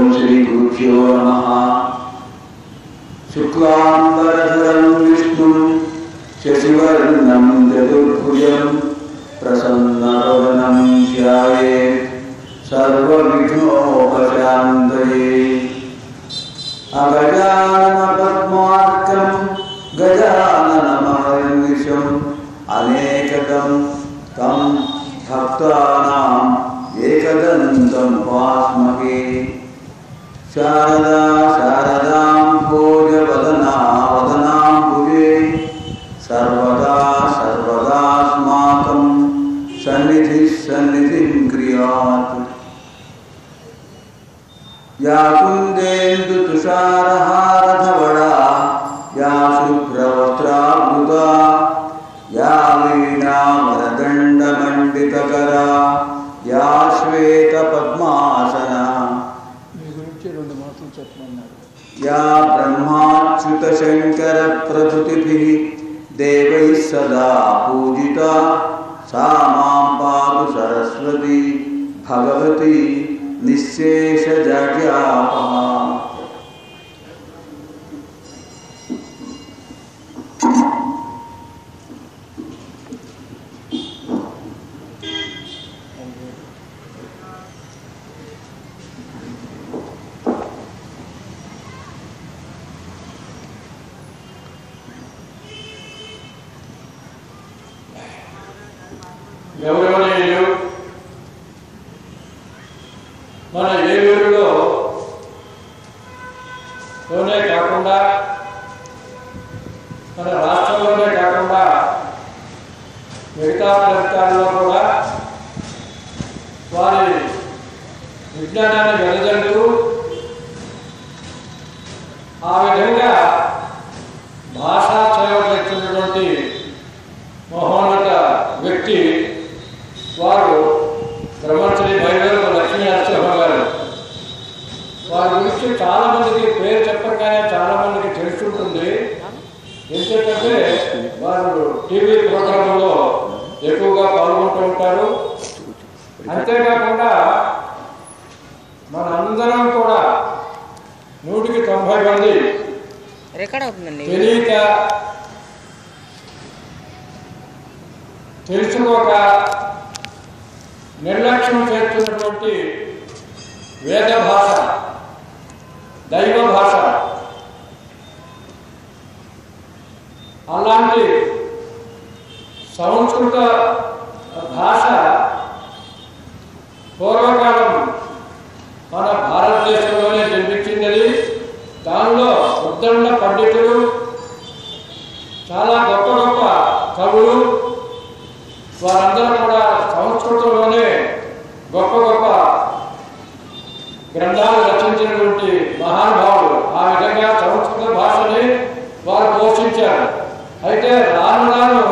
श्रीगुरुभ्यो नमः शुक्लाम्बरधरं विष्णुं शशिवर्णं चतुर्भुजं प्रसन्नवदनं ध्यायेत् सर्वविघ्नोपशान्तये अगजाननपद्मार्कं गजाननमहर्निशम् अनेकदं तं भक्तानाम् एकदन्तं उपास्महे शारदा शारदां भोजवदना वदनां भुजे सर्वदा सर्वदास्माकं सन्निधिः सन्निधिं क्रियात् या कुन्देन्दुतुषारहारधवडा या शुभ्रवस्त्रावृता या वीणामरदण्डमण्डितकरा या श्वेतपद्मासना మీ గురించి రెండు మాటలు చెప్పమన్నారు या ब्रह्माच्युतशङ्करप्रभृतिभिः देवैः सदा पूजिता सा मां पातु सरस्वती भगवती निःशेषजड्यापहा గౌరవనీయులు మన ఏలూరులో లోనే కాకుండా మన రాష్ట్రంలోనే కాకుండా మిగతా ప్రాంతాల్లో కూడా వారి విజ్ఞానాన్ని వెదజల్లుతూ ఆ విధంగా భాషా సేవ చేస్తున్నటువంటి మహోన్నత వ్యక్తి వారు బ్రహ్మశ్రీ భైరవ లక్ష్మీ నరసింహ గారు వారి గురించి చాలా మందికి పేరు చెప్పగానే చాలా మందికి తెలుసుంటుంది ఎందుకంటే వారు టీవీ ప్రోగ్రాంలో ఎక్కువగా పాల్గొంటూ ఉంటారు అంతేకాకుండా మనందరం కూడా నూటికి తొంభై మంది రికార్డ్ అవుతుందండి తెలియక తెలుసుకోక నిర్లక్ష్యం చేస్తున్నటువంటి వేద భాష దైవ భాష అలాంటి సంస్కృత భాష పూర్వకాలం మన భారతదేశంలోనే జన్మించిందని దానిలో ఉద్దండ పండితులు చాలా గొప్ప గొప్ప కవులు వారందరూ కూడా సంస్కృతంలోనే గొప్ప గొప్ప గ్రంథాలు రచించినటువంటి మహానుభావులు ఆ విధంగా సంస్కృత భాషని వారు పోషించారు అయితే రాను రాను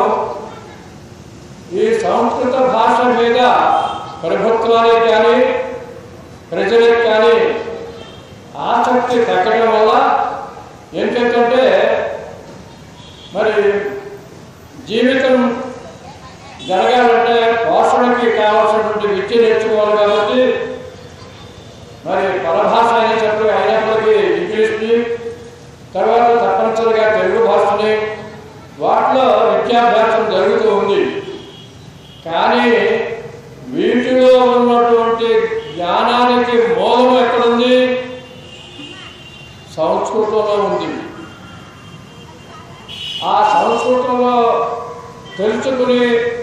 ఈ సంస్కృత భాష మీద ప్రభుత్వానికి కానీ ప్రజలకు కానీ ఆసక్తి తగ్గడం వల్ల ఏంటంటే మరి జీవితం జరగాలంటే పోషణకి కావాల్సినటువంటి విద్య నేర్చుకోవాలి కాబట్టి మరి పరభాష అయిన చెప్పి అయినప్పటికీ ఇంగ్లీష్ని తర్వాత తప్పనిసరిగా తెలుగు భాషని వాటిలో విద్యాభ్యాసం జరుగుతూ ఉంది కానీ వీటిలో ఉన్నటువంటి జ్ఞానానికి మూలం ఎక్కడుంది సంస్కృతంలో ఉంది ఆ సంస్కృతంలో తెలుసుకుని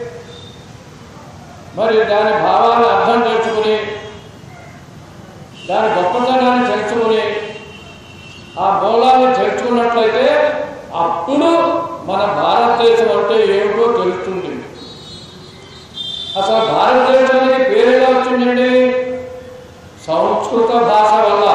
మరి దాని భావాన్ని అర్థం చేసుకుని దాని గొప్పతనాన్ని తెలుసుకుని ఆ మూలాన్ని తెలుసుకున్నట్లయితే అప్పుడు మన భారతదేశం అంటే ఏమిటో తెలుస్తుంది అసలు భారతదేశానికి పేరు ఎలా వచ్చిందండి సంస్కృత భాష వల్ల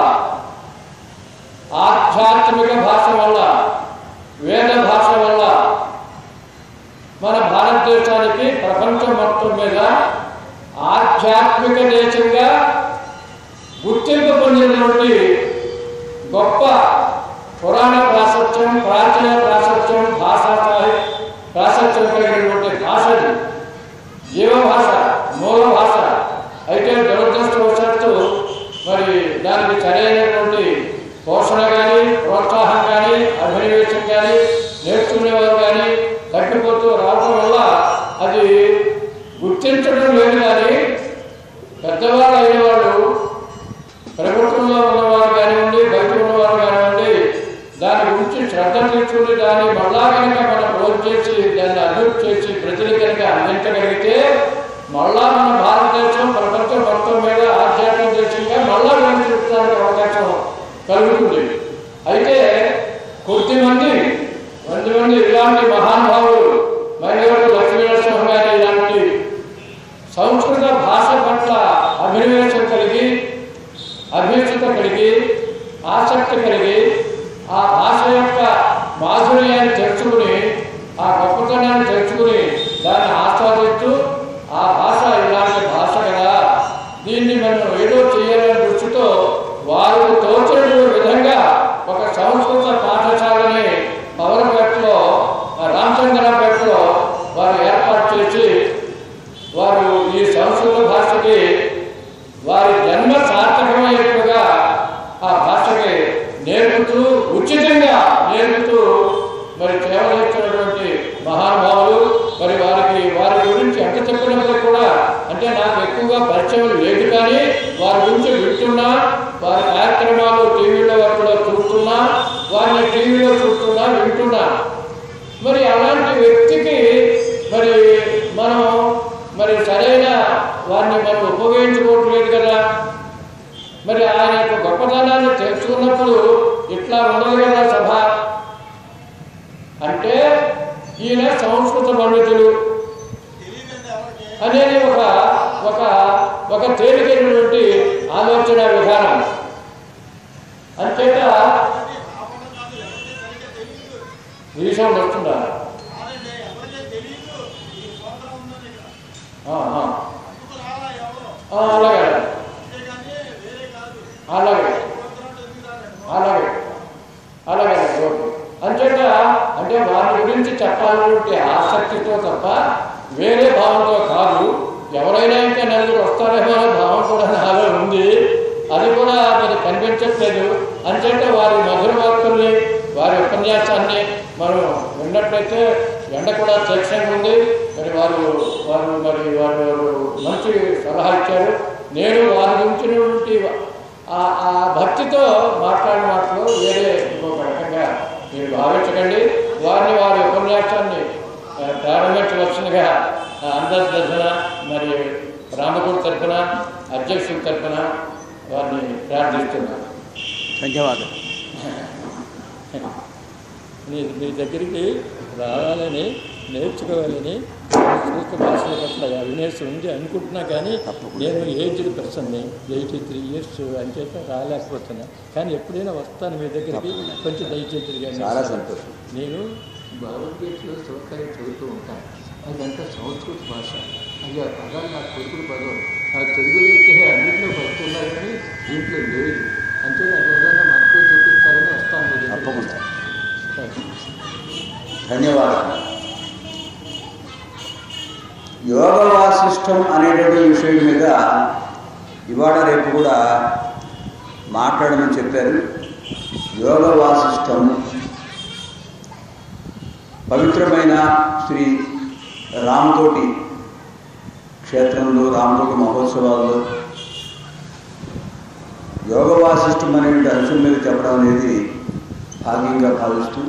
ఆధ్యాత్మిక భాష వల్ల వేద భాష వల్ల మన భారతదేశానికి ప్రపంచం మొత్తం మీద ఆధ్యాత్మిక దేశంగా గుర్తింపు పొందినటువంటి గొప్ప పురాణ ప్రాశస్త్యం ప్రాచీన ప్రాశస్త్యం భాషా సాహి ప్రాశస్త్యం కలిగినటువంటి భాష ఇది జీవ భాష మూల భాష అయితే దురదృష్టవశాత్తు మరి దానికి సరైన గుర్తించడం లేదు కానీ పెద్దవాళ్ళు అయిన వాళ్ళు ప్రభుత్వంలో ఉన్నవారు కానివ్వండి బయట ఉన్నవారు కానివ్వండి దాని గురించి శ్రద్ధ తీసుకుని దాన్ని మళ్ళా కనుక మనం రోజు చేసి దాన్ని అభివృద్ధి చేసి ప్రజలు కనుక అందించగలిగితే మళ్ళా మన భారతదేశం ప్రపంచం మొత్తం మీద ఆధ్యాత్మిక దేశంగా మళ్ళా వెలుగుతానికి అవకాశం కలుగుతుంది అయితే కొద్దిమంది కొంతమంది ఇలాంటి మహానుభావులు మైనవరు లక్ష్మీనరసింహ గారి ఇలాంటి సంస్కృత భాష పట్ల అభినవేశం కలిగి అభ్యర్థత కలిగి ఆసక్తి కలిగి ఆ భాష యొక్క మాధుర్యాన్ని తెలుసుకుని ఆ గొప్పతనాన్ని తెలుసుకుని దాన్ని ఆస్వాదిస్తూ ఆ భాష ఇలాంటి భాష కదా దీన్ని మనం ఏదో చేయాలనే దృష్టితో వారు తోచిన విధంగా ఒక సంస్కృత పాఠశాలని పవనపేటలో రామచంద్రపేటలో వారు ఏర్పాటు చేసి వారు ఈ సంస్కృత భాషకి వారి జన్మ సార్థకమయ్యేట్టుగా ఆ భాషకి నేర్పుతూ ఉచితంగా నేర్పుతూ మరి చేవలేస్తున్నటువంటి మహానుభావులు మరి వారికి వారి గురించి ఎంత చెప్పినప్పటికీ కూడా అంటే నాకు ఎక్కువగా పరిచయం లేదు కానీ వారి గురించి వింటున్నా వారి కార్యక్రమాలు టీవీలో కూడా చూస్తున్నా వారిని టీవీలో చూస్తున్నా వింటున్నా మరి అలాంటి వ్యక్తికి మరి మనం మరి సరైన వారిని మనం ఉపయోగించుకోవట్లేదు కదా మరి ఆయన యొక్క గొప్పతనాన్ని తెలుసుకున్నప్పుడు ఇట్లా ఉండదు కదా సభ అంటే ఈయన సంస్కృత పండితులు అనేది ఒక ఒక ఒక తేలికైనటువంటి ఆలోచన విధానం అంచేత రీసౌండ్ వస్తుందా ఆ, ఆ. ఆ, అలాగే అలాగే అలాగే అలాగే ఓకే అంచేత అంటే వారి గురించి చెప్పాలంటే ఆసక్తితో తప్ప వేరే భావంతో కాదు ఎవరైనా ఇంకా నలుగురు వస్తారేమో అనే భావం కూడా నాలో ఉంది అది కూడా మరి కనిపించట్లేదు అంచేత వారి మధుర వార్తల్ని వారి ఉపన్యాసాన్ని మనం విన్నట్లయితే ఎండ కూడా తీక్షణంగా ఉంది మరి వారు వారు మరి వారు మంచి సలహా ఇచ్చారు నేను వారి గురించినటువంటి ఆ ఆ భక్తితో మాట్లాడిన మాటలు వేరే ఇంకొక రకంగా మీరు భావించకండి వారిని వారి ఉపన్యాసాన్ని ఆ, ప్రారంభించవలసిందిగా ఆ, అందరి తరఫున మరి రామగుడి తరఫున అధ్యక్షుల తరఫున వారిని ప్రార్థిస్తున్నాను ధన్యవాదాలు నీ మీ దగ్గరికి రావాలని నేర్చుకోవాలని సంస్కృత భాషల పట్ల అవినేసి ఉంది అనుకుంటున్నా కానీ నేను ఏజ్డ్ పర్సన్ని ఎయిటీ త్రీ ఇయర్స్ అంచేత రాలేకపోతున్నా కానీ ఎప్పుడైనా వస్తాను మీ దగ్గరికి కొంచెం దయచేసి చాలా సంతోషం నేను భగవద్గీతలో శ్లోకాలు చదువుతూ ఉంటాను అదంతా సంస్కృత భాష అది ఆ పదాలు నా కొడుకుల పదం ఆ తెలుగులో అయితే అన్నింటిలో వస్తున్నారు కానీ దీంట్లో లేదు అంటే అది ఏదైనా మనకు చూపిస్తారని వస్తాను మీ దగ్గరికి. తప్పకుండా థాంక్స్. ధన్యవాదాలు యోగ వాసిష్టం అనేటువంటి విషయం మీద ఇవాళ రేపు కూడా మాట్లాడమని చెప్పారు యోగ వాసిష్టం పవిత్రమైన శ్రీ రామకోటి క్షేత్రంలో రామకోటి మహోత్సవాల్లో యోగ వాసిష్టం అనేటువంటి అంశం మీద చెప్పడం అనేది భాగ్యంగా భావిస్తూ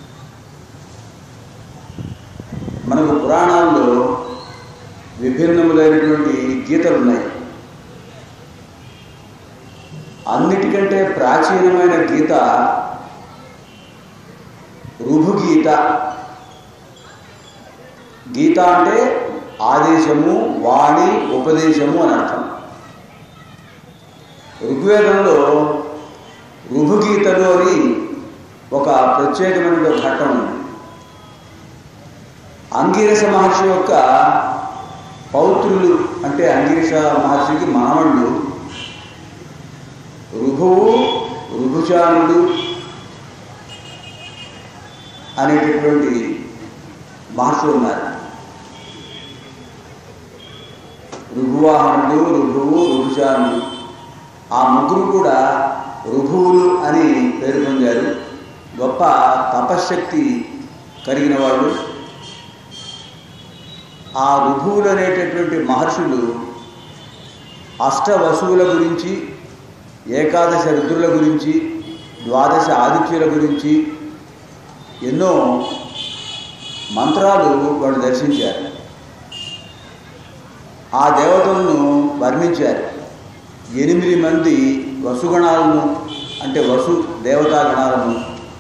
మనకు పురాణాల్లో విభిన్నములైనటువంటి గీతలు ఉన్నాయి అన్నిటికంటే ప్రాచీనమైన గీత రుభుగీత గీత అంటే ఆదేశము వాణి ఉపదేశము అని అర్థం ఋగ్వేదంలో రుభుగీతలో అని ఒక ప్రత్యేకమైన ఘట్టం ఉంది అంగిరస మహర్షి యొక్క పౌత్రులు అంటే అంగిరస మహర్షికి మనవళ్ళు రుభువు రుభుచానుడు అనేటటువంటి మహర్షులు ఉన్నారు రుభువాహనుడు రుభువు రుభుచానుడు ఆ ముగ్గురు కూడా రుభువులు అని పేరు పొందారు గొప్ప తపశ్శక్తి కలిగిన వాళ్ళు ఆ రుభువులు అనేటటువంటి మహర్షులు అష్టవసువుల గురించి ఏకాదశ రుద్రుల గురించి ద్వాదశ ఆదిత్యుల గురించి ఎన్నో మంత్రాలు వాళ్ళు దర్శించారు ఆ దేవతలను వర్ణించారు ఎనిమిది మంది వసుగణాలను అంటే వసు దేవతాగణాలను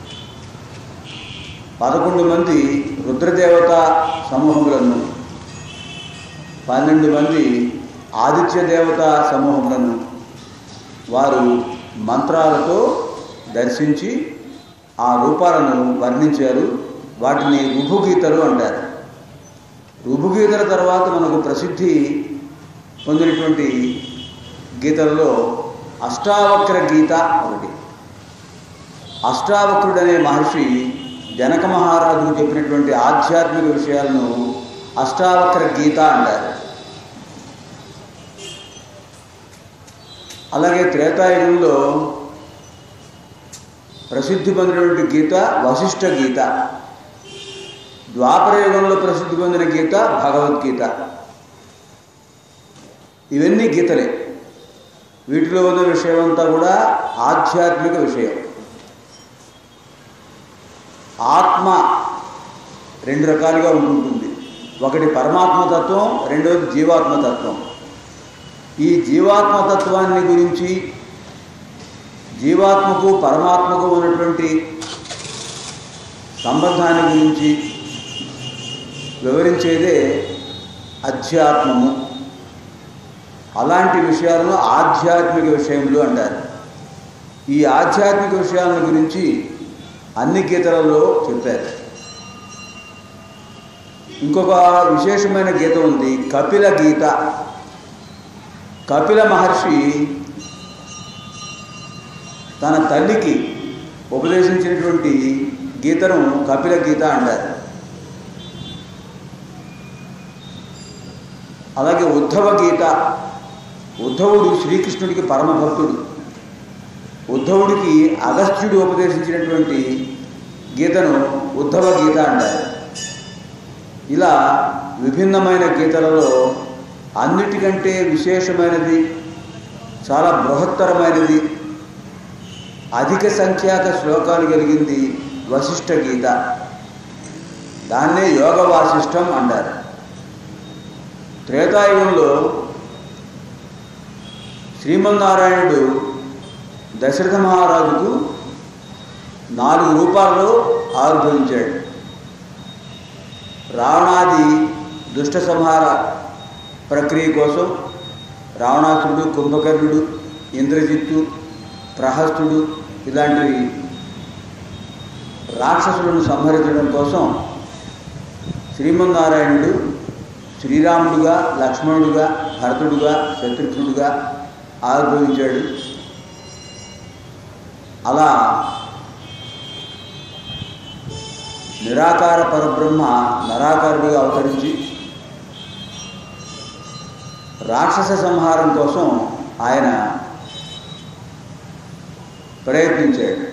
పదకొండు మంది రుద్రదేవత సమూహములను పన్నెండు మంది ఆదిత్య దేవత సమూహములను వారు మంత్రాలతో దర్శించి ఆ రూపాలను వర్ణించారు వాటిని రుభుగీతలు అంటారు రుభుగీతల తర్వాత మనకు ప్రసిద్ధి పొందినటువంటి గీతలలో అష్టావక్ర గీత ఒకటి అష్టావక్రుడనే మహర్షి జనక మహారాజుకు చెప్పినటువంటి ఆధ్యాత్మిక విషయాలను అష్టావక్ర గీత అంటారు అలాగే త్రేతాయుగంలో ప్రసిద్ధి పొందినటువంటి గీత వశిష్ఠ గీత ద్వాపరయుగంలో ప్రసిద్ధి పొందిన గీత భగవద్గీత ఇవన్నీ గీతలే వీటిలో ఉన్న విషయం అంతా కూడా ఆధ్యాత్మిక విషయం ఆత్మ రెండు రకాలుగా ఉంటుంటుంది ఒకటి పరమాత్మతత్వం రెండవది జీవాత్మతత్వం ఈ జీవాత్మతత్వాన్ని గురించి జీవాత్మకు పరమాత్మకు ఉన్నటువంటి సంబంధాన్ని గురించి వివరించేదే అధ్యాత్మము అలాంటి విషయాలను ఆధ్యాత్మిక విషయములు అంటారు ఈ ఆధ్యాత్మిక విషయాల గురించి అన్ని గీతలలో చెప్పారు ఇంకొక విశేషమైన గీత ఉంది కపిల గీత కపిల మహర్షి తన తల్లికి ఉపదేశించినటువంటి గీతను కపిల గీత అంటారు అలాగే ఉద్ధవ గీత ఉద్ధవుడు శ్రీకృష్ణుడికి పరమభక్తుడు ఉద్ధవుడికి అగస్త్యుడు ఉపదేశించినటువంటి గీతను ఉద్ధవ గీత అంటారు ఇలా విభిన్నమైన గీతలలో అన్నిటికంటే విశేషమైనది చాలా బృహత్తరమైనది అధిక సంఖ్యాక శ్లోకాలు కలిగింది వశిష్ఠ గీత దాన్నే యోగ వాసిష్టం అంటారు త్రేతాయుగంలో శ్రీమన్నారాయణుడు దశరథ మహారాజుకు నాలుగు రూపాల్లో ఆవిర్భవించాడు రావణాది దుష్ట సంహార ప్రక్రియ కోసం రావణాసురుడు కుంభకర్ణుడు ఇంద్రజిత్తు ప్రహస్తుడు ఇలాంటి రాక్షసులను సంహరించడం కోసం శ్రీమన్నారాయణుడు శ్రీరాముడుగా లక్ష్మణుడుగా భరతుడుగా శత్రుఘ్నుడుగా ఆవిర్భవించాడు అలా నిరాకార పరబ్రహ్మ నరాకారుడిగా అవతరించి రాక్షస సంహారం కోసం ఆయన ప్రయత్నించాడు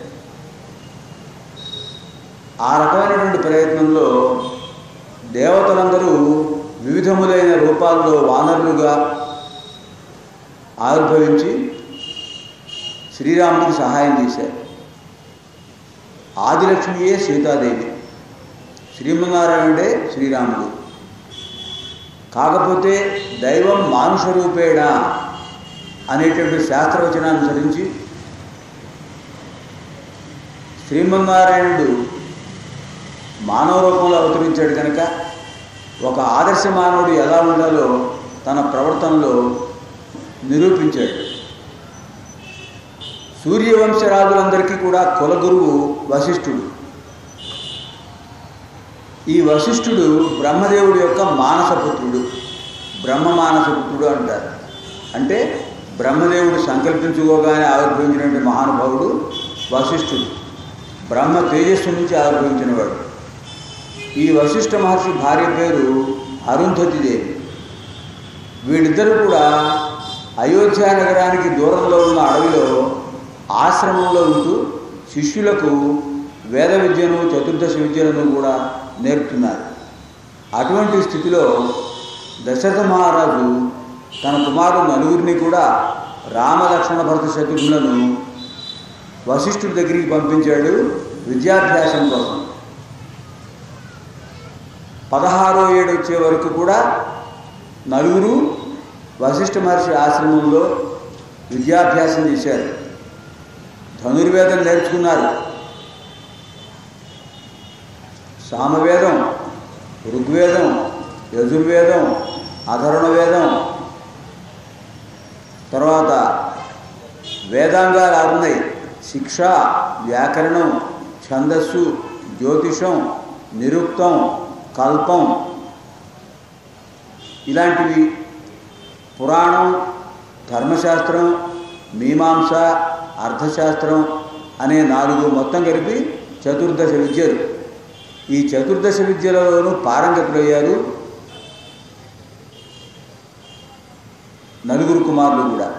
ఆ రకమైనటువంటి ప్రయత్నంలో దేవతలందరూ వివిధములైన రూపాల్లో వానరులుగా ఆవిర్భవించి శ్రీరాముడికి సహాయం చేశారు ఆదిలక్ష్మియే సీతాదేవి శ్రీమన్నారాయణుడే శ్రీరాముడు కాకపోతే దైవం మానుష రూపేణ అనేటువంటి శాస్త్రవచనాన్ని అనుసరించి శ్రీమన్నారాయణుడు మానవ రూపంలో అవతరించాడు కనుక ఒక ఆదర్శ మానవుడు ఎలా ఉండాలో తన ప్రవర్తనలో నిరూపించాడు సూర్యవంశరాజులందరికీ కూడా కులగురువు వశిష్ఠుడు ఈ వశిష్ఠుడు బ్రహ్మదేవుడి యొక్క మానసపుత్రుడు బ్రహ్మ మానసపుత్రుడు అంటారు అంటే బ్రహ్మదేవుడు సంకల్పించుకోగానే ఆవిర్భవించినటువంటి మహానుభావుడు వశిష్ఠుడు బ్రహ్మ తేజస్సు నుంచి ఆవిర్భవించినవాడు ఈ వశిష్ఠ మహర్షి భార్య పేరు అరుంధతి దేవి వీళ్ళిద్దరూ కూడా అయోధ్య నగరానికి దూరంలో ఉన్న అడవిలో ఆశ్రమంలో ఉంటూ శిష్యులకు వేద విద్యను చతుర్దశ విద్యలను కూడా నేర్పుతున్నారు అటువంటి స్థితిలో దశరథ మహారాజు తన కుమారుడు నలుగురిని కూడా రామ లక్ష్మణ భరత శత్రుఘ్నులను వశిష్ఠుడి దగ్గరికి పంపించాడు విద్యాభ్యాసం కోసం పదహారో ఏడు వచ్చే వరకు కూడా నలుగురు వశిష్ఠ మహర్షి ఆశ్రమంలో విద్యాభ్యాసం చేశారు ధనుర్వేదం నేర్చుకున్నారు సామవేదం ఋగ్వేదం యజుర్వేదం అధర్ణ వేదం తర్వాత వేదాంగాలు ఆరున్నాయి శిక్ష వ్యాకరణం ఛందస్సు జ్యోతిషం నిరుక్తం కల్పం ఇలాంటివి పురాణం ధర్మశాస్త్రం మీమాంస అర్థశాస్త్రం అనే నాలుగు మొత్తం కలిపి చతుర్దశ విద్యలు ఈ చతుర్దశ విద్యలలోనూ పారంగతులయ్యారు నలుగురు కుమారులు కూడా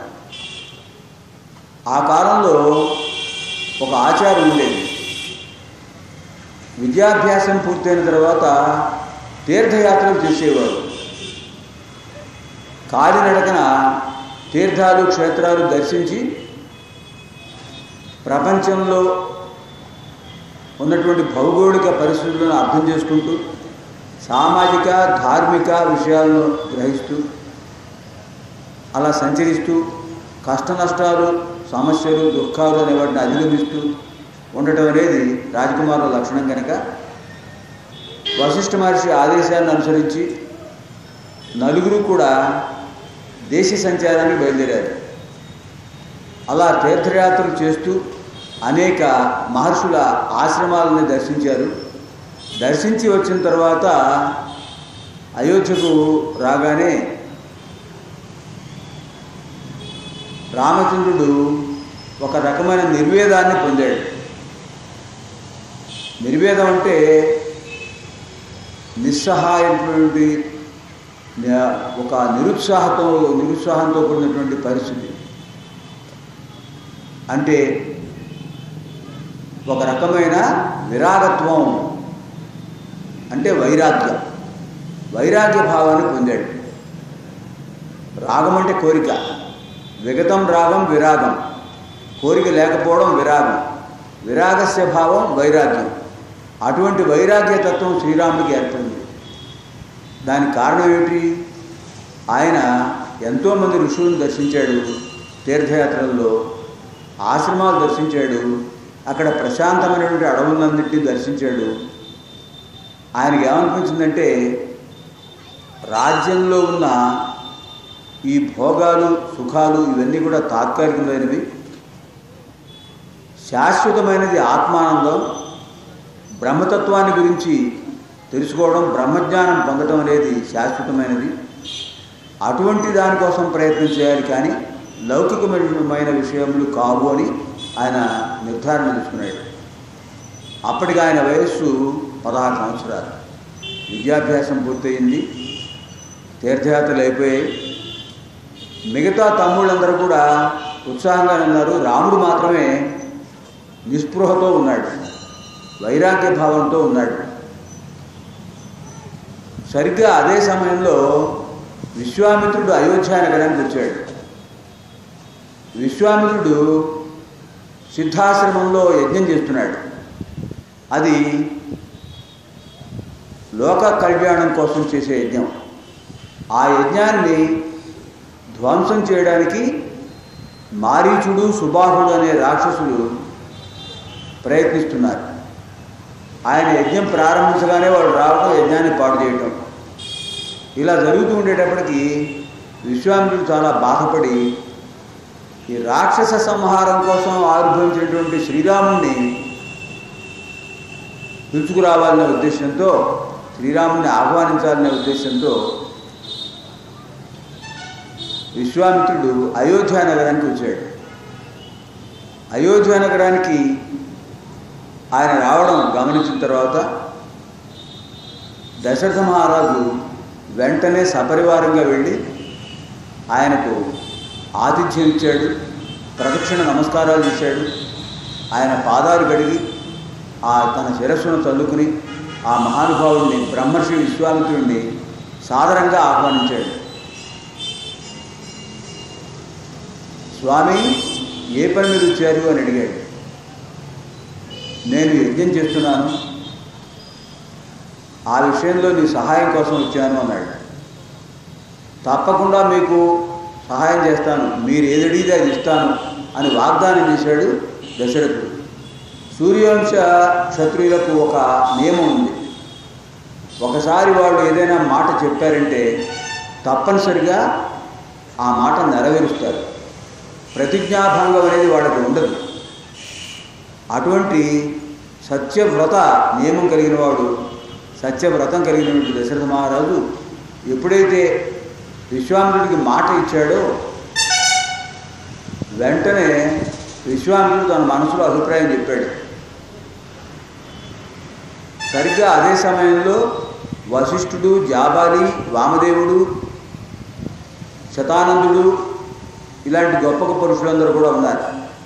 ఆ కాలంలో ఒక ఆచారం ఉండేది విద్యాభ్యాసం పూర్తయిన తర్వాత తీర్థయాత్రలు చేసేవారు కాలినడకన తీర్థాలు క్షేత్రాలు దర్శించి ప్రపంచంలో ఉన్నటువంటి భౌగోళిక పరిస్థితులను అర్థం చేసుకుంటూ సామాజిక ధార్మిక విషయాలను గ్రహిస్తూ అలా సంచరిస్తూ కష్ట నష్టాలు సమస్యలు దుఃఖాలు అనే వాటిని అధిగమిస్తూ ఉండటం అనేది రాజకుమారుల లక్షణం కనుక వశిష్ఠ మహర్షి ఆదేశాన్ని అనుసరించి నలుగురు కూడా దేశ సంచారానికి బయలుదేరారు అలా తీర్థయాత్రలు చేస్తూ అనేక మహర్షుల ఆశ్రమాలను దర్శించారు దర్శించి వచ్చిన తర్వాత అయోధ్యకు రాగానే రామచంద్రుడు ఒక రకమైన నిర్వేదాన్ని పొందాడు నిర్వేదం అంటే నిస్సహాయమైనటువంటి న- ఒక నిరుత్సాహంతో నిరుత్సాహంతో కూడినటువంటి పరిస్థితి అంటే ఒక రకమైన విరాగత్వం అంటే వైరాగ్యం వైరాగ్య భావాన్ని పొందాడు రాగం అంటే కోరిక విగతం రాగం విరాగం కోరిక లేకపోవడం విరాగం విరాగస్య భావం వైరాగ్యం అటువంటి వైరాగ్య తత్వం శ్రీరాముడికి ఏర్పడింది దానికి కారణం ఏమిటి ఆయన ఎంతోమంది ఋషులను దర్శించాడు తీర్థయాత్రల్లో ఆశ్రమాలు దర్శించాడు అక్కడ ప్రశాంతమైనటువంటి అడవులన్నింటినీ దర్శించాడు ఆయనకి ఏమనిపించిందంటే రాజ్యంలో ఉన్న ఈ భోగాలు సుఖాలు ఇవన్నీ కూడా తాత్కాలికమైనవి శాశ్వతమైనది ఆత్మానందం బ్రహ్మతత్వాన్ని గురించి తెలుసుకోవడం బ్రహ్మజ్ఞానం పొందడం అనేది శాశ్వతమైనది అటువంటి దానికోసం ప్రయత్నం చేయాలి కానీ లౌకికమైన విషయములు కావు అని ఆయన నిర్ధారణ తీసుకున్నాడు అప్పటికి ఆయన వయస్సు పదహారు సంవత్సరాలు విద్యాభ్యాసం పూర్తయింది తీర్థయాత్రలు అయిపోయాయి మిగతా తమ్ముళ్ళందరూ కూడా ఉత్సాహంగా ఉన్నారు రాముడు మాత్రమే నిస్పృహతో ఉన్నాడు వైరాగ్య భావంతో ఉన్నాడు సరిగ్గా అదే సమయంలో విశ్వామిత్రుడు అయోధ్య నగరానికి వచ్చాడు విశ్వామిత్రుడు సిద్ధాశ్రమంలో యజ్ఞం చేస్తున్నాడు అది లోక కళ్యాణం కోసం చేసే యజ్ఞం ఆ యజ్ఞాన్ని ధ్వంసం చేయడానికి మారీచుడు సుబాహుడు అనే రాక్షసులు ప్రయత్నిస్తున్నారు ఆయన యజ్ఞం ప్రారంభించగానే వాళ్ళు రావడం యజ్ఞాన్ని పాడు చేయటం ఇలా జరుగుతూ ఉండేటప్పటికి విశ్వామిత్రుడు చాలా బాధపడి ఈ రాక్షస సంహారం కోసం ఆవిర్భవించినటువంటి శ్రీరాముణ్ణి పిలుచుకురావాలనే ఉద్దేశంతో శ్రీరాముని ఆహ్వానించాలనే ఉద్దేశంతో విశ్వామిత్రుడు అయోధ్య నగరానికి వచ్చాడు అయోధ్య నగరానికి ఆయన రావడం గమనించిన తర్వాత దశరథ మహారాజు వెంటనే సపరివారంగా వెళ్ళి ఆయనకు ఆతిథ్యం ఇచ్చాడు ప్రదక్షిణ నమస్కారాలు చేశాడు ఆయన పాదాలు కడిగి ఆ తన శిరస్సును చల్లుకుని ఆ మహానుభావుడిని బ్రహ్మర్షి విశ్వామిత్రుడిని సాదరంగా ఆహ్వానించాడు స్వామి ఏ పని మీద వచ్చారు అని అడిగాడు నేను యజ్ఞం చేస్తున్నాను ఆ విషయంలో నీ సహాయం కోసం వచ్చాను అన్నాడు తప్పకుండా మీకు సహాయం చేస్తాను మీరు ఏది అడిగితే అది ఇస్తాను అని వాగ్దానం చేశాడు దశరథుడు సూర్యవంశ క్షత్రియులకు ఒక నియమం ఉంది ఒకసారి వాళ్ళు ఏదైనా మాట చెప్పారంటే తప్పనిసరిగా ఆ మాట నెరవేరుస్తారు ప్రతిజ్ఞాభంగం అనేది వాళ్ళకి ఉండదు అటువంటి సత్యవ్రత నియమం కలిగిన వాడు సత్యవ్రతం కలిగినటువంటి దశరథ మహారాజు ఎప్పుడైతే విశ్వామిత్రుడికి మాట ఇచ్చాడో వెంటనే విశ్వామిత్రుడు తన మనసులో అభిప్రాయం చెప్పాడు సరిగ్గా అదే సమయంలో వశిష్ఠుడు జాబాలి వామదేవుడు శతానందుడు ఇలాంటి గొప్ప గొప్ప ఋషులందరూ కూడా ఉన్నారు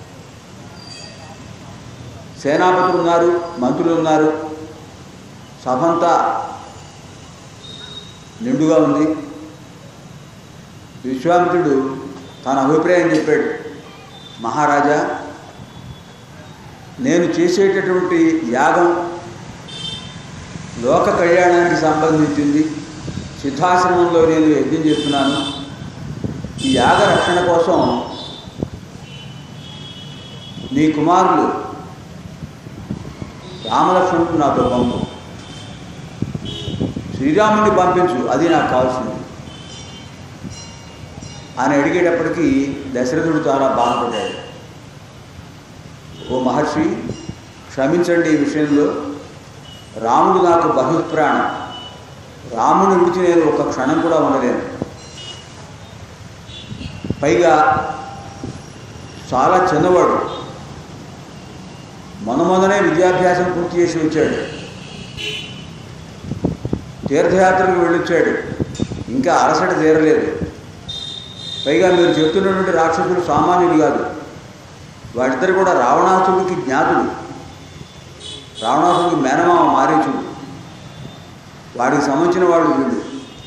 సేనాపతులు ఉన్నారు మంత్రులు ఉన్నారు సభంతా నిండుగా ఉంది విశ్వామిత్రుడు తన అభిప్రాయం చెప్పాడు మహారాజా నేను చేసేటటువంటి యాగం లోక కళ్యాణానికి సంబంధించింది సిద్ధాశ్రమంలో నేను యజ్ఞం చేస్తున్నాను ఈ యాగ రక్షణ కోసం నీ కుమారులు రామలక్ష్మణుడు నాతో పంపు శ్రీరాముడిని పంపించు అది నాకు కావాల్సింది అని అడిగేటప్పటికీ దశరథుడు చాలా బాధపడ్డాడు ఓ మహర్షి క్షమించండి ఈ విషయంలో రాముడు నాకు బహుప్రాణం రాముని విడిచి నేను ఒక క్షణం కూడా ఉండలేను పైగా చాలా చిన్నవాడు మొన్న మొన్ననే విద్యాభ్యాసం పూర్తి చేసి వచ్చాడు తీర్థయాత్రకు వెళ్ళొచ్చాడు ఇంకా అలసట తీరలేదు పైగా మీరు చెప్తున్నటువంటి రాక్షసులు సామాన్యులు కాదు వాడిద్దరు కూడా రావణాసుడికి జ్ఞాతుడు రావణాసుడికి మేనమామ మారీచుడు వాడికి సంబంధించిన వాడు వీడు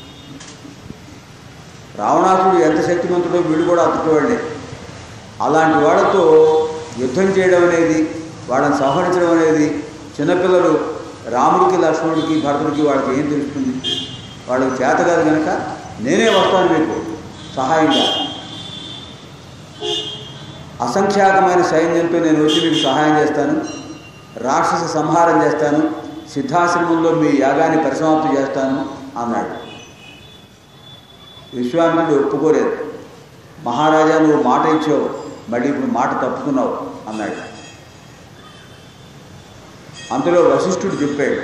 రావణాసుడు ఎంత శక్తిమంతుడో వీడు కూడా అతుకోవాడే అలాంటి వాళ్ళతో యుద్ధం చేయడం అనేది వాళ్ళని సంహరించడం అనేది చిన్నపిల్లలు రాముడికి లక్ష్మణుడికి భరతుడికి వాళ్ళకి ఏం తెలుస్తుంది వాళ్ళకి చేత కాదు కనుక నేనే వస్తాను మీకు సహాయంగా అసంఖ్యాకమైన సైన్యంతో నేను వచ్చి మీకు సహాయం చేస్తాను రాక్షస సంహారం చేస్తాను సిద్ధాశ్రమంలో మీ యాగాన్ని పరిసమాప్తి చేస్తాను అన్నాడు విశ్వామిత్రుడు ఒప్పుకోలేదు మహారాజా నువ్వు మాట ఇచ్చావు మళ్ళీ ఇప్పుడు మాట తప్పుతున్నావు అన్నాడు అంతలో వశిష్ఠుడు చెప్పాడు